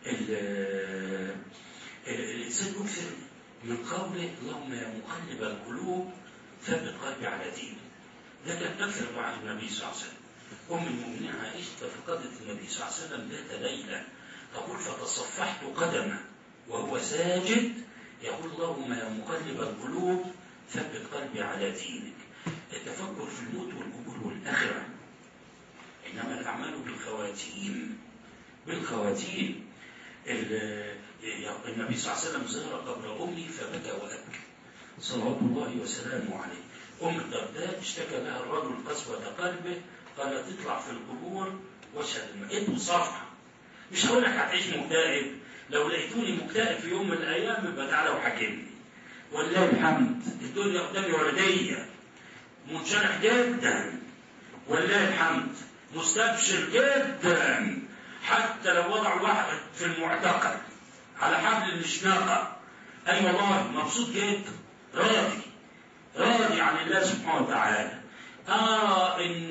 ال- الانسان يكثر من قوله اللهم يا مقلب القلوب ثبت قلبي على دينك ده كان اكثر دعاء النبي صلى الله عليه وسلم ام المؤمنين عائشه فقدت النبي صلى الله عليه وسلم ذات ليله تقول فتصفحت قدمه وهو ساجد يقول اللهم يا مقلب القلوب ثبت قلبي على دينك التفكر في الموت والقبور والاخره انما الاعمال بالخواتيم بالخواتيم ال- النبي صلى الله عليه وسلم زار قبر امي فبكى وابكى صلوات الله وسلامه عليه ام الدرداء اشتكى لها الرجل قسوه قلبه قال تطلع في القبور واشهد الميت وصافحه مش هقول لك هتعيش مكتئب لو لقيتوني مكتئب في يوم من الايام يبقى تعالى وحاكمني ولله الحمد الدنيا قدامي ورديه منشرح جدا ولله الحمد مستبشر جدا حتى لو وضع واحد في المعتقل على حبل المشنقة أي والله مبسوط جدا راضي راضي عن الله سبحانه وتعالى أرى إن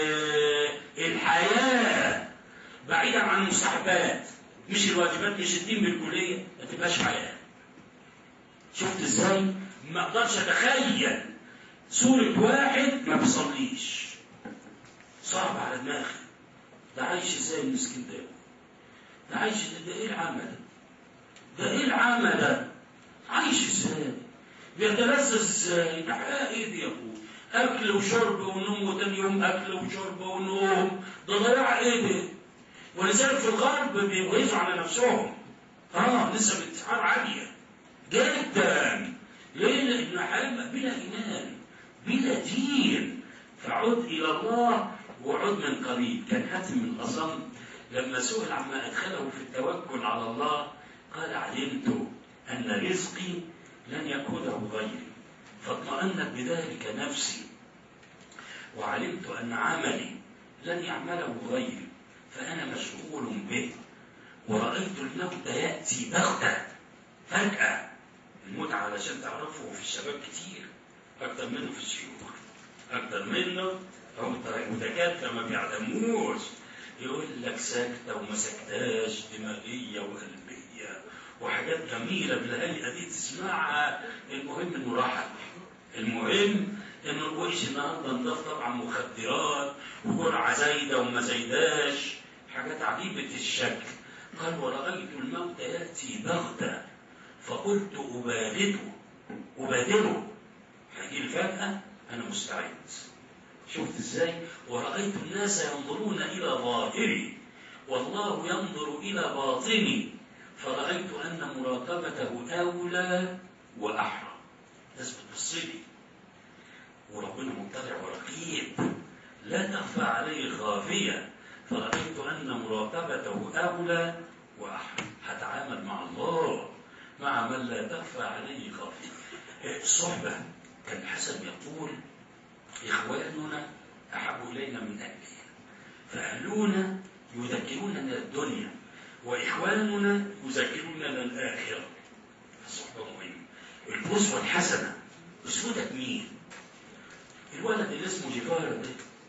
الحياة بعيدا عن المستحبات مش الواجبات مش الدين بالكلية ما تبقاش حياة شفت ازاي ما اقدرش اتخيل صورة واحد ما بيصليش صعب على دماغي ده عايش ازاي المسكين ده ده عايش ده ايه العمى ده ده ايه العمى ده عايش ازاي بيتلذذ ازاي ده حقيقة ايه دي يا ابوي اكل وشرب ونوم وتاني يوم اكل وشرب ونوم ده ضياع ايه ده ولذلك في الغرب بيغيظوا على نفسهم اه نسب انتحار عاليه جدا ليه؟ لأن حياة بلا إيمان بلا دين فعد إلى الله وعد من قريب كان حاتم من الأصم لما سئل عما أدخله في التوكل على الله قال علمت أن رزقي لن يأخذه غيري فاطمأنت بذلك نفسي وعلمت أن عملي لن يعمله غيري فأنا مشغول به ورأيت الموت يأتي بغتة فجأة الموت علشان تعرفه في الشباب كتير أكتر منه في الشيوخ أكتر منه هم متكاترة ما بيعلموش يقول لك ساكتة وما سكتاش دماغية وقلبية وحاجات جميلة بالهيئة دي تسمعها المهم إنه راحت المهم إنه الوش النهارده نضاف طبعا مخدرات وجرعة زايدة وما زايداش حاجات عجيبة الشكل قال ورأيت الموت يأتي بغتة فقلت أبادره أبادره هيجي لي فجأة أنا مستعد شفت ازاي ورأيت الناس ينظرون إلى ظاهري والله ينظر إلى باطني فرأيت أن مراقبته أولى وأحرى الناس بتبص لي وربنا مطلع ورقيب لا تخفى عليه خافية فرأيت أن مراقبته أولى وهتعامل مع الله مع من لا تخفى عليه خافية الصحبة كان الحسن يقول إخواننا أحب إلينا من أهلنا فأهلنا يذكروننا الدنيا وإخواننا يذكروننا الآخرة الصحبة مهمة الأسوة الحسنة أسوتك مين؟ الولد اللي اسمه جفار ده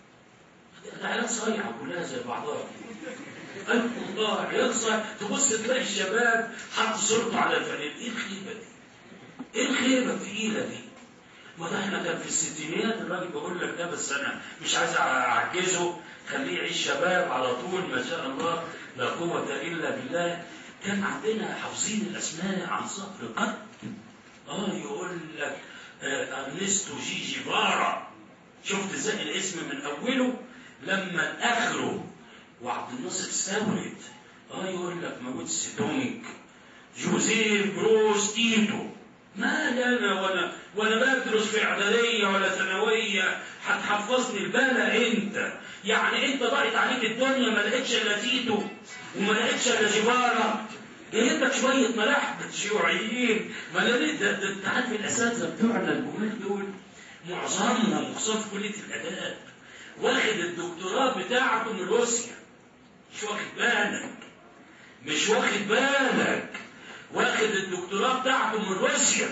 ده عيال صايعة كلها زي بعضها قلب الله عيال صايعة تبص تلاقي الشباب حط صورته على الفانيل ايه الخيبة دي؟ ايه الخيبة الثقيلة دي؟ ما ده احنا كان في الستينات الراجل بيقول لك ده بس انا مش عايز اعجزه خليه يعيش شباب على طول ما شاء الله لا قوة الا بالله كان عندنا حافظين الاسماء عن صقر قلب اه يقول لك آه ارنستو جي جيفارا شفت ازاي الاسم من اوله لما اخره وعبد الناصر استورد اه يقول لك موت سيدونج جوزيف بروس تيتو ما لنا وانا وانا بدرس في اعداديه ولا ثانويه هتحفظني البلا انت يعني انت ضاعت عليك الدنيا ما لقيتش الا تيتو وما لقيتش الا جيفارا جايب لك شويه ملاحده شيوعيين ما لقيت ده ده انت عارف الاساتذه بتوعنا الجمال دول معظمنا مخصوص في كليه الاداب واخد الدكتوراه بتاعته من روسيا مش واخد بالك مش واخد بالك واخد الدكتوراه بتاعته من روسيا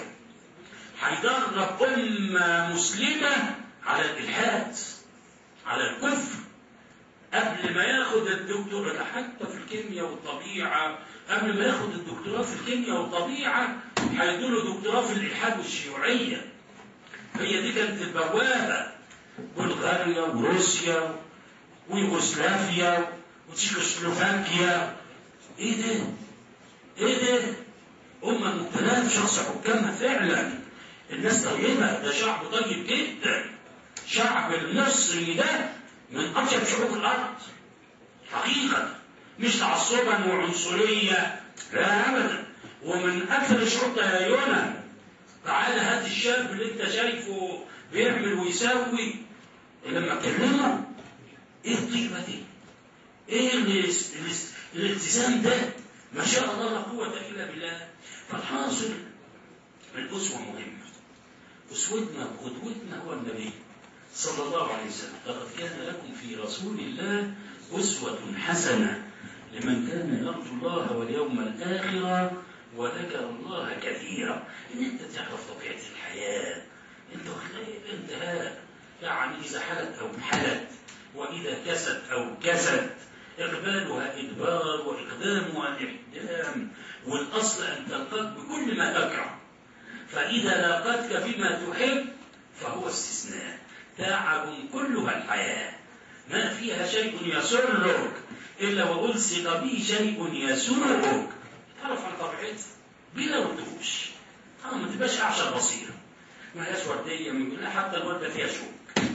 هيدرب أمة مسلمة على الإلحاد على الكفر قبل ما ياخد الدكتوراه ده حتى في الكيمياء والطبيعة قبل ما ياخد الدكتوراه في الكيمياء والطبيعة هيدوله دكتوراه في الإلحاد والشيوعية هي دي كانت البوابة بلغاريا وروسيا ويوغوسلافيا وتشيكوسلوفاكيا ايه ده؟ ايه ده؟ أمة مبتلاة شخص حكامها فعلا الناس طيبة ده شعب طيب جدا شعب المصري ده من أطيب شعوب الأرض حقيقة مش تعصبا وعنصرية لا أبدا ومن أكثر الشعوب تدينا تعالى هات الشاب اللي أنت شايفه بيعمل ويسوي لما أكلمه إيه الطيبة دي؟ إيه الاس- الاس- الالتزام ده؟ ما شاء الله لا قوة إلا بالله فالحاصل الأسوة مهمة أسوتنا وقدوتنا هو النبي صلى الله عليه وسلم لقد كان لكم في رسول الله أسوة حسنة لمن كان يرجو الله واليوم الآخر وذكر الله كثيرا إن أنت تعرف طبيعة الحياة أنت خلي- انتهاء يعني إذا حلت أو حلت وإذا كست أو كست إقبالها إدبار وإقدامها إحدام والأصل أن تلقاك بكل ما تكره فإذا لاقتك فيما تحب فهو استثناء تعب كلها الحياة ما فيها شيء يسرك إلا وألصق به شيء يسرك تعرف عن طبيعتها بلا ردوش اه ما تبقاش أعشى بصيرة ما هياش وردية من لا حتى الوردة فيها شوك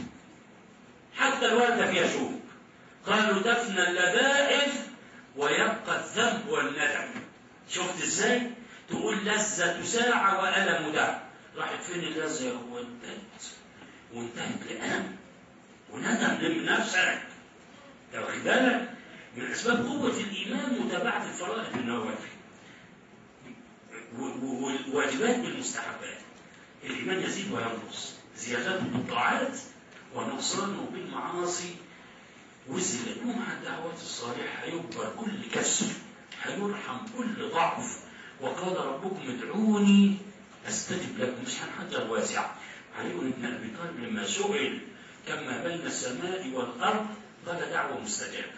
حتى الوردة فيها شوك قالوا تفنى اللذائذ ويبقى الذنب والندم شفت ازاي تقول لذة ساعة وألم دهر راحت فين اللذة يا هو انتهت وانتهت لألم وندم لم نفسك انت واخد بالك من أسباب قوة الإيمان متابعة الفرائض بالنوافل و- و- والواجبات بالمستحبات الإيمان يزيد وينقص زيادته بالطاعات ونقصانه بالمعاصي وزلت مع الدعوات الصالحة هيكبر كل كسر هيرحم كل ضعف وقال ربكم ادعوني استجب لكم مش هنحجر واسع علي بن ابي طالب لما سئل كما بين السماء والارض قال دعوه مستجابه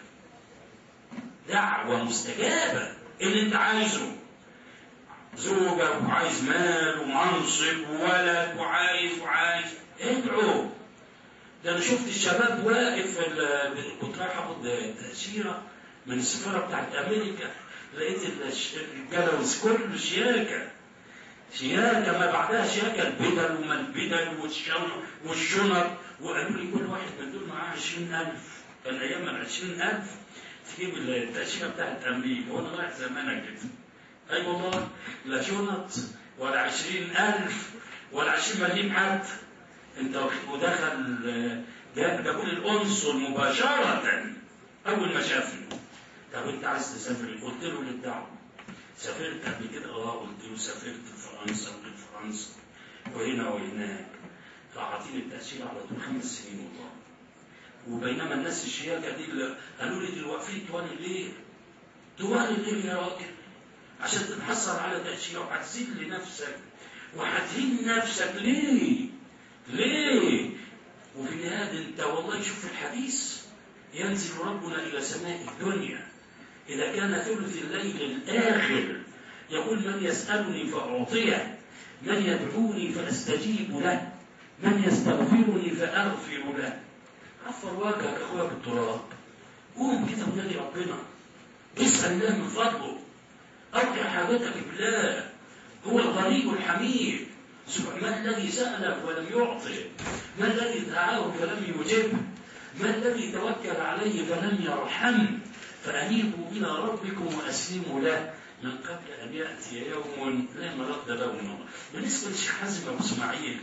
دعوه مستجابه اللي انت عايزه زوجة وعايز مال ومنصب وولد وعايز وعايز ادعو ده انا شفت الشباب واقف في ال- كنت رايح اخد تأشيرة من السفارة بتاعت امريكا لقيت الش- الرجالة كله شياكة شياكة ما بعدها شياكة البدل وما البدل والشنط والشنط وقالوا لي كل واحد من دول معاه 20000 كان ايام ال 20000 تجيب التأشيرة بتاعت امريكا وانا رايح زمانك كده اي أيوة والله لا شنط ولا 20000 ولا 20 مليم حتى انت واخد- ودخل آه، جاب جابوا لي القنصل مباشرة أول ما شافني طب أنت عايز تسافر إيه؟ قلت له للدعوة سافرت قبل كده اه قلت له سافرت لفرنسا ولفرنسا وهنا وهناك فأعطيني التأشيرة على طول خمس سنين والله وبينما الناس الشياكة دي اللي قالوا لي دي واقفين توالي الليل توالي الليل يا راجل عشان تتحصل على تأشيرة وهتزيد لنفسك وهتهين نفسك ليه؟ ليه؟ وفي النهاية انت والله شوف الحديث ينزل ربنا إلى سماء الدنيا إذا كان ثلث الليل الآخر يقول من يسألني فأعطيه من يدعوني فأستجيب له من يستغفرني فأغفر له عفر وجهك أخويا بالتراب قوم كده ونادي ربنا اسأل الله من فضله أرجع حاجتك بالله هو الغريب الحميد سبحان ما الذي سألك ولم يعطي ما الذي دعاه فلم يجب ما الذي توكل عليه فلم يرحم فأنيبوا إلى ربكم وأسلموا له من قبل أن يأتي يوم لا مرد له من الله بالنسبة للشيخ حازم أبو إسماعيل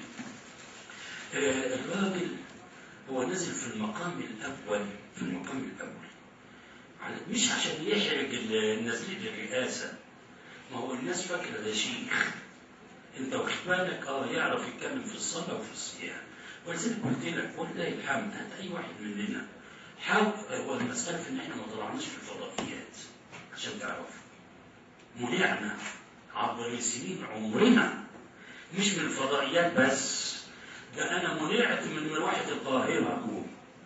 آه، الراجل هو نزل في المقام الأول في المقام الأول على- مش عشان يحرج النازلين للرئاسة ما هو الناس فاكرة ده شيخ انت واخد بالك اه يعرف يتكلم في الصلاة وفي الصيام ولذلك قلت لك ولله الحمد هات اي واحد مننا حاول هو المسألة في ان احنا ما طلعناش في الفضائيات عشان تعرف منعنا عبر سنين عمرنا مش من الفضائيات بس ده انا منعت من مروحة القاهرة اقول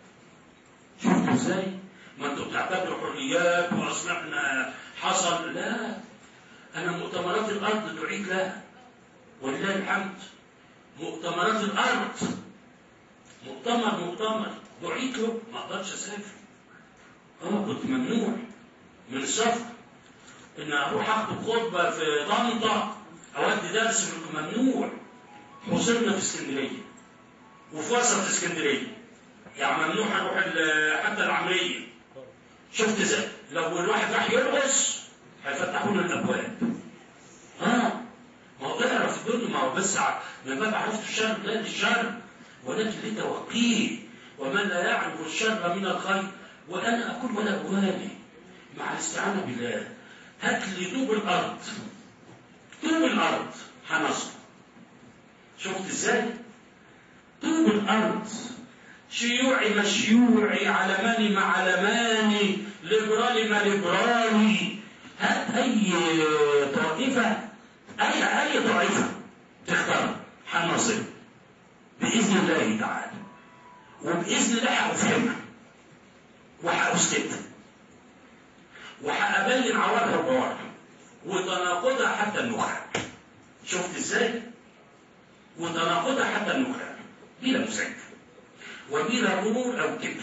شفتوا ازاي؟ ما انتوا بتعتبروا حريات واصبحنا حصل لا انا مؤتمرات الارض دعيت لها ولله الحمد مؤتمرات الارض مؤتمر مؤتمر دعيت له ما اقدرش اسافر اه كنت ممنوع من السفر ان اروح اخطب خطبه في طنطا اودي درس في ممنوع وصلنا في اسكندريه وفي وسط اسكندريه يعني ممنوع اروح ال- حتى العمريه شفت ازاي لو الواحد راح يرقص هيفتحوا له الابواب اه ما هو اعرف الدنيا ما هو بس ع- ما باب عرفت الشر لا للشر ولكن لتوقيه ومن لا يعرف الشر من الخير وانا اقول ولا ابالي مع الاستعانه بالله هات لي طوب الارض طوب الارض هنصب شفت ازاي؟ طوب الارض شيوعي ما شيوعي علماني ما علماني ليبرالي ما ليبرالي هات اي طائفه اي اي طائفه تختار هنصب باذن الله تعالى وباذن الله هافهمها وهاثبتها وهابين عوارض البواطن وتناقضها حتى النخاع شفت ازاي؟ وتناقضها حتى النخاع بلا مساكن وبلا غرور او كبر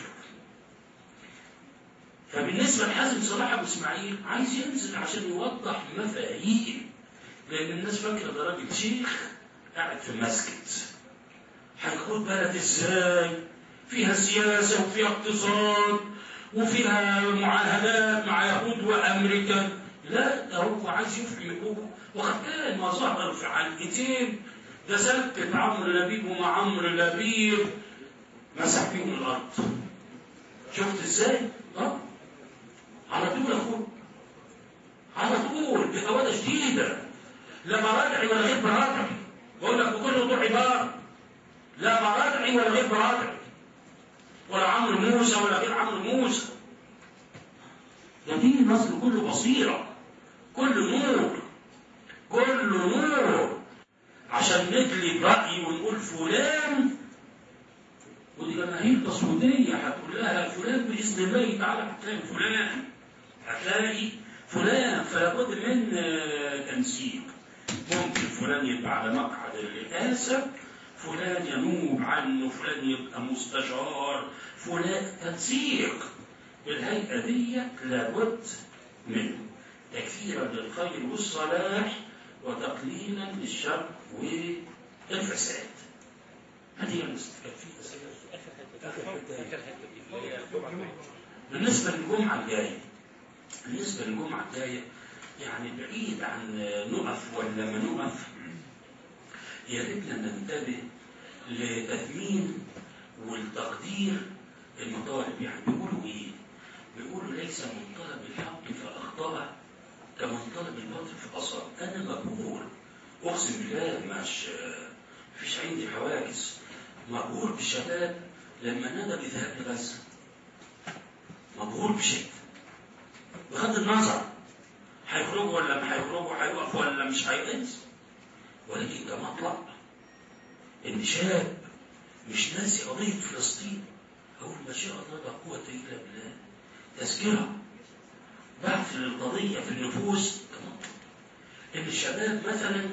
فبالنسبه لحازم صلاح ابو اسماعيل عايز ينزل عشان يوضح مفاهيم لان الناس فاكره ده راجل شيخ قاعد في مسجد هيقود بلد ازاي فيها سياسه وفيها اقتصاد وفيها معاهدات مع يهود وامريكا لا ده هو عايز يفهم الأمور وقد كان ما ظهر في علقتين ده سكت عمرو لبيب ومع عمرو لبيب مسح بيهم الارض شفت ازاي؟ اه على طول اخوه على طول بقواده شديده لا مراجعي ولا غير مراجعي بقول لك بكل وضوح عباره لا مراجعي ولا غير مراجعي ولا عمرو موسى ولا غير عمرو موسى ده دين مصر كله بصيره كله نور كله نور عشان ندلي برأي ونقول فلان ودي جماهير تصويتية هتقول لها فلان بإذن الله تعالى هتلاقي فلان هتلاقي فلان فلا بد من آه، تنسيق ممكن فلان يبقى على مقعد الرئاسة فلان ينوب عنه فلان يبقى مستشار فلان تنسيق الهيئة دي لابد منه تكثيرا للخير والصلاح وتقليلا للشر والفساد هذه هي المسألة كانت في أسئلة بالنسبة للجمعة الجاية بالنسبة للجمعة الجاية يعني بعيد عن نقف ولا ما نقف يا ريتنا ننتبه لتثمين والتقدير المطالب يعني بيقولوا ايه؟ بيقولوا ليس من طلب الحق فاخطأ كمن طلب الباطل فاصاب انا مقبول اقسم بالله مش فيش عندي حواجز مقبول بالشباب لما نادى بذهاب غزه مبهور بشده بغض النظر هيخرجوا ولا ما هيخرجوا هيوقفوا ولا مش هيقف ولكن كمطلع ان شاب مش ناسي قضيه فلسطين اقول ما شاء الله لا قوه الا بالله تذكره بعث للقضيه في النفوس كمطلع ان الشباب مثلا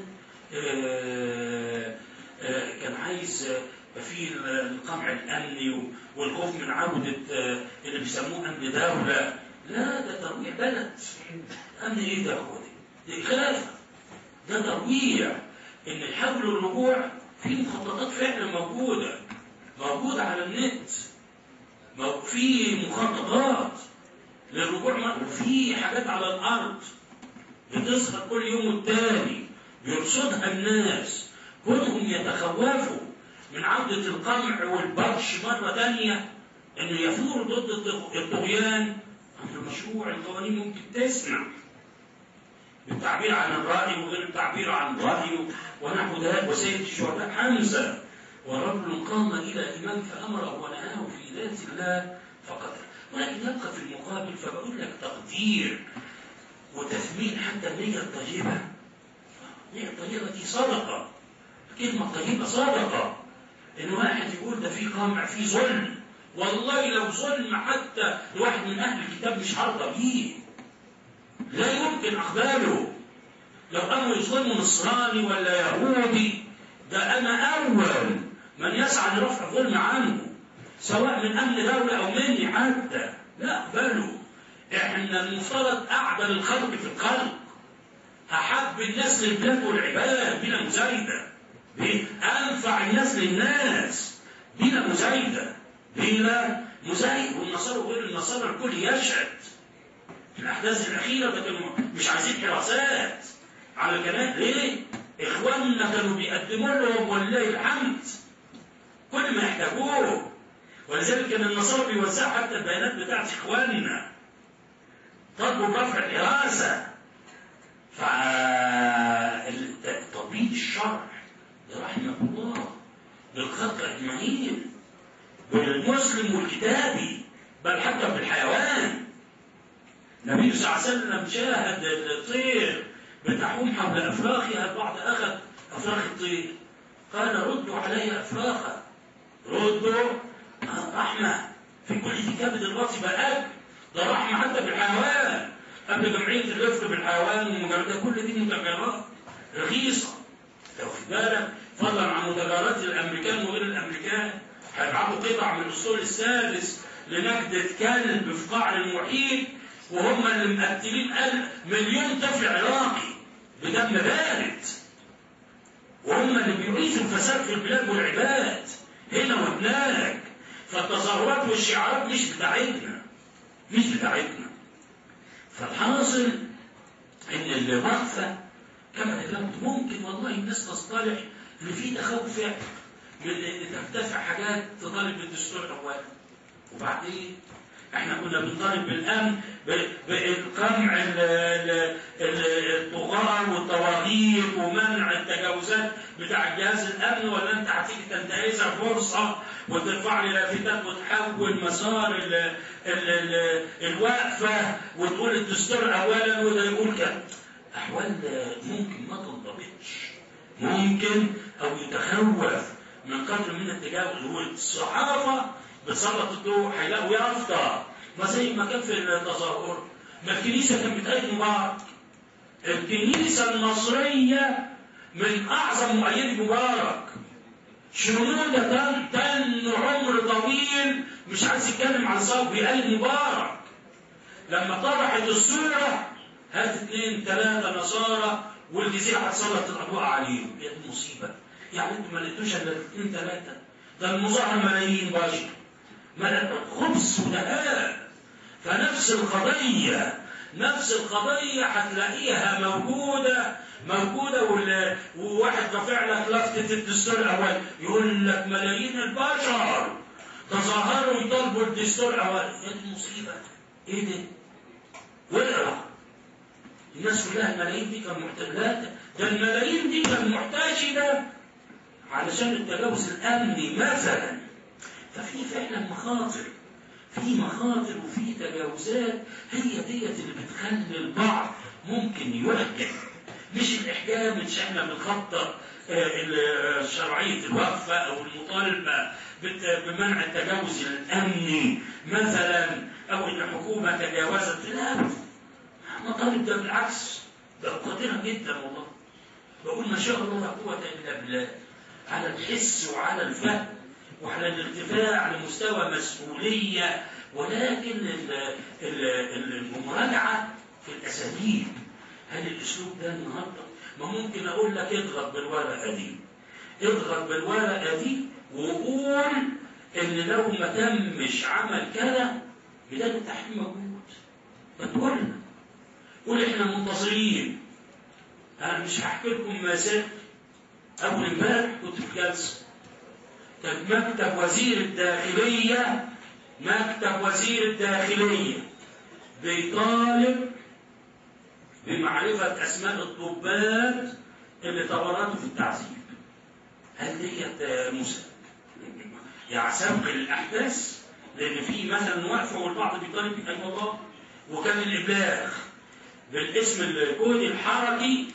آه، آه، كان عايز آه، في القمع الامني والخوف من عوده آه، اللي بيسموه امن دوله لا ده ترويع بلد امن ايه ده يا اخواتي؟ دي خلافه ده ترويع ان الحول والرجوع في مخططات فعلا موجوده موجوده على النت مو- في مخططات للرجوع م- وفي حاجات على الارض بتظهر كل يوم والتاني بيرصدها الناس كونهم يتخوفوا من عودة القمع والبطش مرة تانية انه يثوروا ضد الطغ- الطغيان امر مشروع القوانين ممكن تسمع بالتعبير عن الرأي وغير التعبير عن الرأي ونحو ذلك وسيد الشهداء حمزة ورجل قام إلى إمام فأمره ونهاه في ذات الله فقتل ولكن يبقى في المقابل فبقول لك تقدير وتثمين حتى النية الطيبة النية الطيبة دي صدقة الكلمة الطيبة صدقة إن واحد يقول ده في قمع في ظلم والله لو ظلم حتى لواحد من أهل الكتاب مش هرضى بيه لا يمكن أقبله لو قاموا يظلموا نصراني ولا يهودي ده أنا أول من يسعى لرفع ظلم عنه سواء من أمن دولة أو مني حتى لا أقبله إحنا المفترض أعدل الخلق في الخلق أحب الناس للبلاد والعباد بلا مزايدة ب- أنفع الناس للناس بلا مزايدة بلا مزايدة والنصارى وغير النصارى الكل يشهد في الأحداث الأخيرة ده كانوا مش عايزين حراسات على الكلام ليه؟ إخواننا كانوا بيقدموا لهم ولله الحمد كل ما يحتاجوه ولذلك كان النصارى بيوزعوا حتى البيانات بتاعت إخواننا طلبوا رفع الحراسة فتطبيق الشرع ده رحمة الله للخلق أجمعين وللمسلم والكتابي بل حتى بالحيوان النبي صلى الله عليه وسلم شاهد الطير بتحوم حول أفراخها البعض أخذ أفراخ الطير قال ردوا علي أفراخها ردوا آه، رحمة في كل دي كبد الوقت بقى ده رحمة حتى بالحيوان قبل جمعية الرفق بالحيوان والمجرد كل دي متغيرات رخيصة لو في بالك فضلا عن متغيرات الأمريكان وغير الأمريكان هيبعتوا قطع من الأسطول السادس لنجدة كلب في قعر المحيط وهم اللي مقتلين قلب مليون طفل عراقي بدم بارد وهم اللي بيعيشوا الفساد في البلاد والعباد هنا وهناك فالتظاهرات والشعارات مش بتاعتنا مش بتاعتنا فالحاصل ان اللي واقفه كما ذكرت ممكن والله الناس تصطلح ان في تخوف فعلا من ان ترتفع حاجات تطالب بالدستور الاولي وبعدين احنا كنا بنطالب بالامن ب- بقمع ال- ال- ال- الطغاة والطواغيت ومنع التجاوزات بتاع جهاز الامن ولا انت هتيجي تنتهزها فرصه وترفع لي لافتات وتحول مسار ال ال ال الوقفه وتقول الدستور اولا وده يقول كده احوال ممكن ما تنضبطش ممكن او يتخوف من قدر من التجاوز والصحافه بتسلط الضوء هيلاقوا يافطه ما زي ما كان في التظاهر ما الكنيسه كانت بتأيد مبارك الكنيسه المصريه من اعظم مؤيدي مبارك شنودة كان تن عمر طويل مش عايز يتكلم عن صوت بيأيد مبارك لما طرحت الصورة هات اثنين ثلاثة نصارى والجزيرة هتسلط الأضواء عليهم هي دي مصيبة يعني انتوا ما لقيتوش الا اثنين ثلاثة ده المظاهرة ملايين بشر ملا- خبث ودهاء فنفس القضية نفس القضية هتلاقيها موجودة موجودة وال- وواحد رافع لك لفتة الدستور الأول يقول لك ملايين البشر تظاهروا يطالبوا الدستور الأول ايه دي المصيبة؟ ايه ده؟ واقرا الناس كلها الملايين دي كانت محتاجة ده الملايين دي كانت محتاجة علشان التجاوز الأمني مثلا ففي فعلا مخاطر في مخاطر وفي تجاوزات هي ديت اللي بتخلي البعض ممكن يحكم مش الإحكام مش احنا بنخطط آه، ال- شرعية الوقفة أو المطالبة بت- بمنع التجاوز الأمني مثلا أو إن الحكومة تجاوزت لا مطالب ده بالعكس ده قادرة جدا والله بقول ما شاء الله لا قوة إلا بالله على الحس وعلى الفهم وعلى الارتفاع لمستوى مسؤولية ولكن ال- ال- ال- المراجعة في الأساليب هل الأسلوب ده النهاردة ما ممكن أقول لك اضغط بالورقة دي اضغط بالورقة دي وقول إن لو ما تمش عمل كذا بداية التحريم موجود ما تقولنا قول احنا منتظرين انا مش هحكي لكم ما زلت اول امبارح كنت في جلسه كان مكتب وزير الداخليه مكتب وزير الداخليه بيطالب بمعرفه اسماء الضباط اللي تورطوا في التعذيب هل ديت مسلم يعني سبق الاحداث لان في مثلا وقفه والبعض بيطالب اي والله وكان الابلاغ بالاسم الكودي الحركي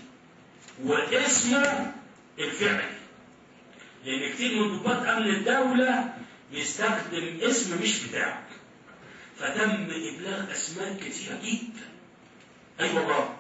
واسمه الفعلي لان كتير من ضباط امن الدوله بيستخدم اسم مش بتاعه فتم ابلاغ اسماء كتيره جدا اي أيوة والله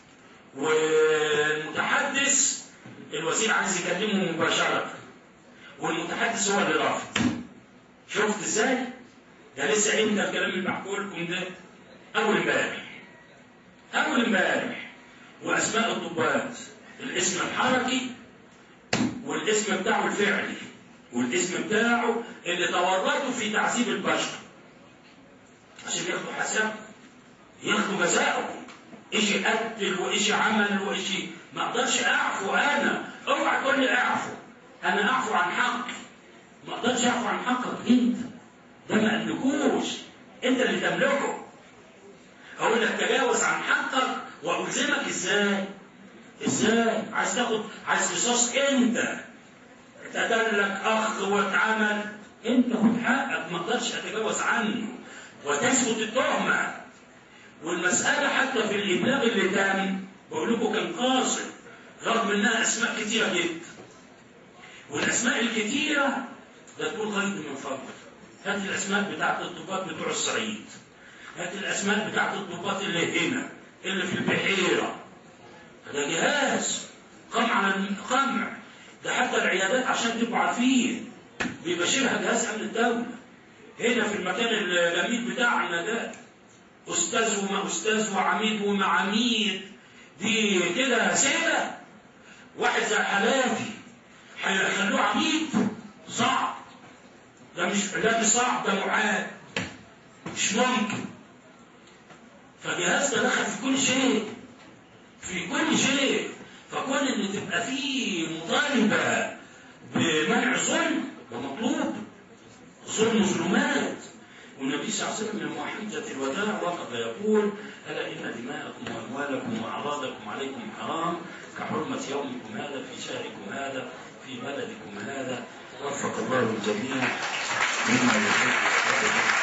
والمتحدث الوزير عايز يكلمه مباشره والمتحدث هو اللي رافض شفت ازاي؟ ده لسه امتى الكلام اللي بحكيه لكم ده؟ اول امبارح اول امبارح واسماء الضباط الاسم الحركي والاسم بتاعه الفعلي والاسم بتاعه اللي تورطوا في تعذيب البشر عشان ياخدوا حساب ياخدوا جزاءهم ايش قتل وايش عمل وايش ما اقدرش اعفو انا اوعى تقول لي اعفو انا اعفو عن حقي ما اقدرش اعفو عن حقك انت ده ما املكوش انت اللي تملكه اقول لك تجاوز عن حقك والزمك ازاي ازاي عايز تاخد عايز قصاص انت اتقتل لك اخ واتعمل انت خد حقك ما اقدرش اتجاوز عنه وتثبت التهمه والمساله حتى في الابلاغ اللي تم بقول لكم كان قاصد رغم انها اسماء كتيره جدا والاسماء الكتيره ده تكون غيب من فضلك هات الاسماء بتاعت الضباط بتوع الصعيد هات الاسماء بتاعت الضباط اللي هنا اللي في البحيره ده جهاز قمع قمع ده حتى العيادات عشان تبقوا عارفين بيبشرها جهاز امن الدوله هنا في المكان الجميل بتاعنا ده استاذ وما استاذ وعميد وما عميد دي كده سيده واحد زي حالاتي هيخلوه عميد صعب ده مش لا مش صعب ده معاد مش ممكن فالجهاز ده دخل في كل شيء في كل شيء فكون ان تبقى في مطالبه بمنع ظلم ده مطلوب ظلم ظلمات والنبي صلى الله عليه وسلم من محجة الوداع وقف يقول ألا إن دماءكم وأموالكم وأعراضكم عليكم حرام كحرمة يومكم هذا في شهركم هذا في بلدكم هذا وفق الله الجميع مما يحب ويرضى.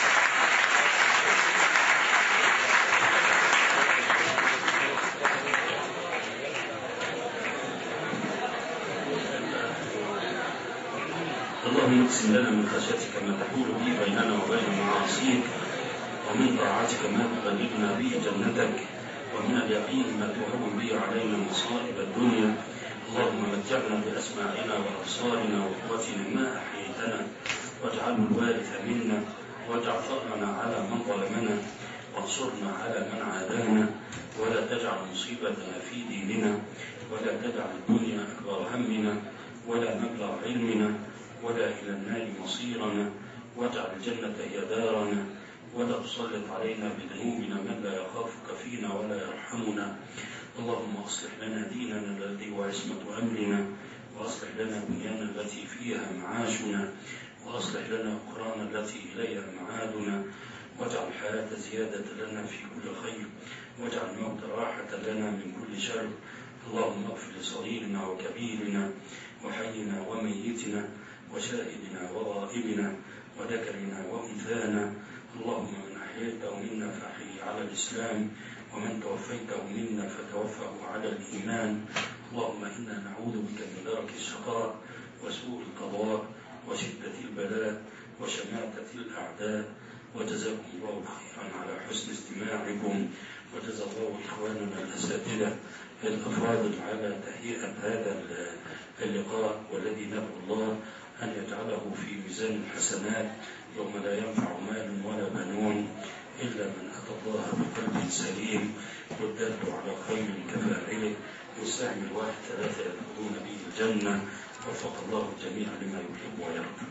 اللهم اقسم لنا من خشيتك ما تحول به بيننا وبين معاصيك ومن طاعتك ما تبلغنا به جنتك ومن اليقين ما تهون به علينا مصائب الدنيا اللهم متعنا باسماعنا وابصارنا وقوتنا ما احييتنا واجعله الوارث منا واجعل ثارنا على من ظلمنا وانصرنا على من عادانا ولا تجعل مصيبتنا في ديننا ولا تجعل الدنيا اكبر همنا ولا مبلغ علمنا ولا إلى النار مصيرنا واجعل الجنة هي دارنا ولا تسلط علينا بذنوبنا من لا يخافك فينا ولا يرحمنا اللهم اصلح لنا ديننا الذي هو عصمة امرنا واصلح لنا دنيانا التي فيها معاشنا واصلح لنا اخرانا التي اليها معادنا واجعل الحياة زيادة لنا في كل خير واجعل الموت راحة لنا من كل شر اللهم اغفر لصغيرنا وكبيرنا وحينا وميتنا وشاهدنا وغائبنا وذكرنا وانثانا اللهم من احييته منا فاحيه على الاسلام ومن توفيته منا فتوفه على الايمان اللهم انا نعوذ بك من درك الشقاء وسوء القضاء وشده البلاء وشماتة الاعداء وجزاكم الله خيرا على حسن استماعكم وجزا الله اخواننا الاساتذه الافاضل على تهيئه هذا اللقاء والذي ندعو الله ان يجعله في ميزان الحسنات يوم لا ينفع مال ولا بنون الا من اتى الله بقلب سليم والدال على خير كفاعله والسهم الواحد ثلاثه يدخلون به الجنه وفق الله الجميع لما يحب ويرضى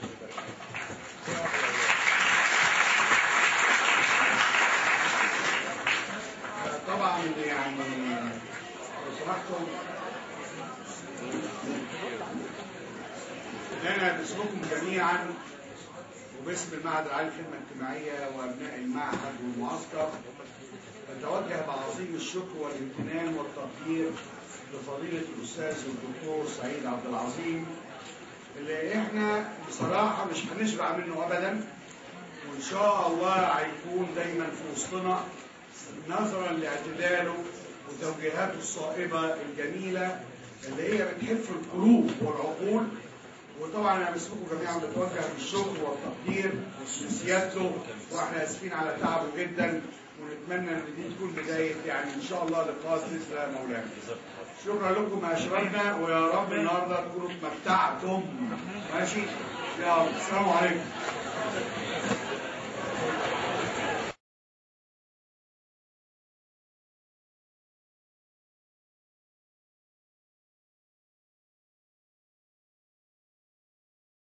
طبعا يعني لو سمحتم انا باسمكم جميعا وباسم المعهد العالي للخدمه الاجتماعيه وابناء المعهد والمعسكر نتوجه بعظيم الشكر والامتنان والتقدير لفضيله الاستاذ الدكتور سعيد عبد العظيم اللي احنا بصراحه مش هنشبع منه ابدا وان شاء الله هيكون دايما في وسطنا نظرا لاعتداله وتوجيهاته الصائبة الجميلة اللي هي بتحف القلوب والعقول وطبعا انا باسمكم جميعا بتوجه بالشكر والتقدير لسيادته واحنا اسفين على تعبه جدا ونتمنى ان دي تكون بدايه يعني ان شاء الله لقاء مثل مولانا. شكرا لكم يا شبابنا ويا رب النهارده تكونوا اتمتعتم ماشي؟ يلا السلام عليكم.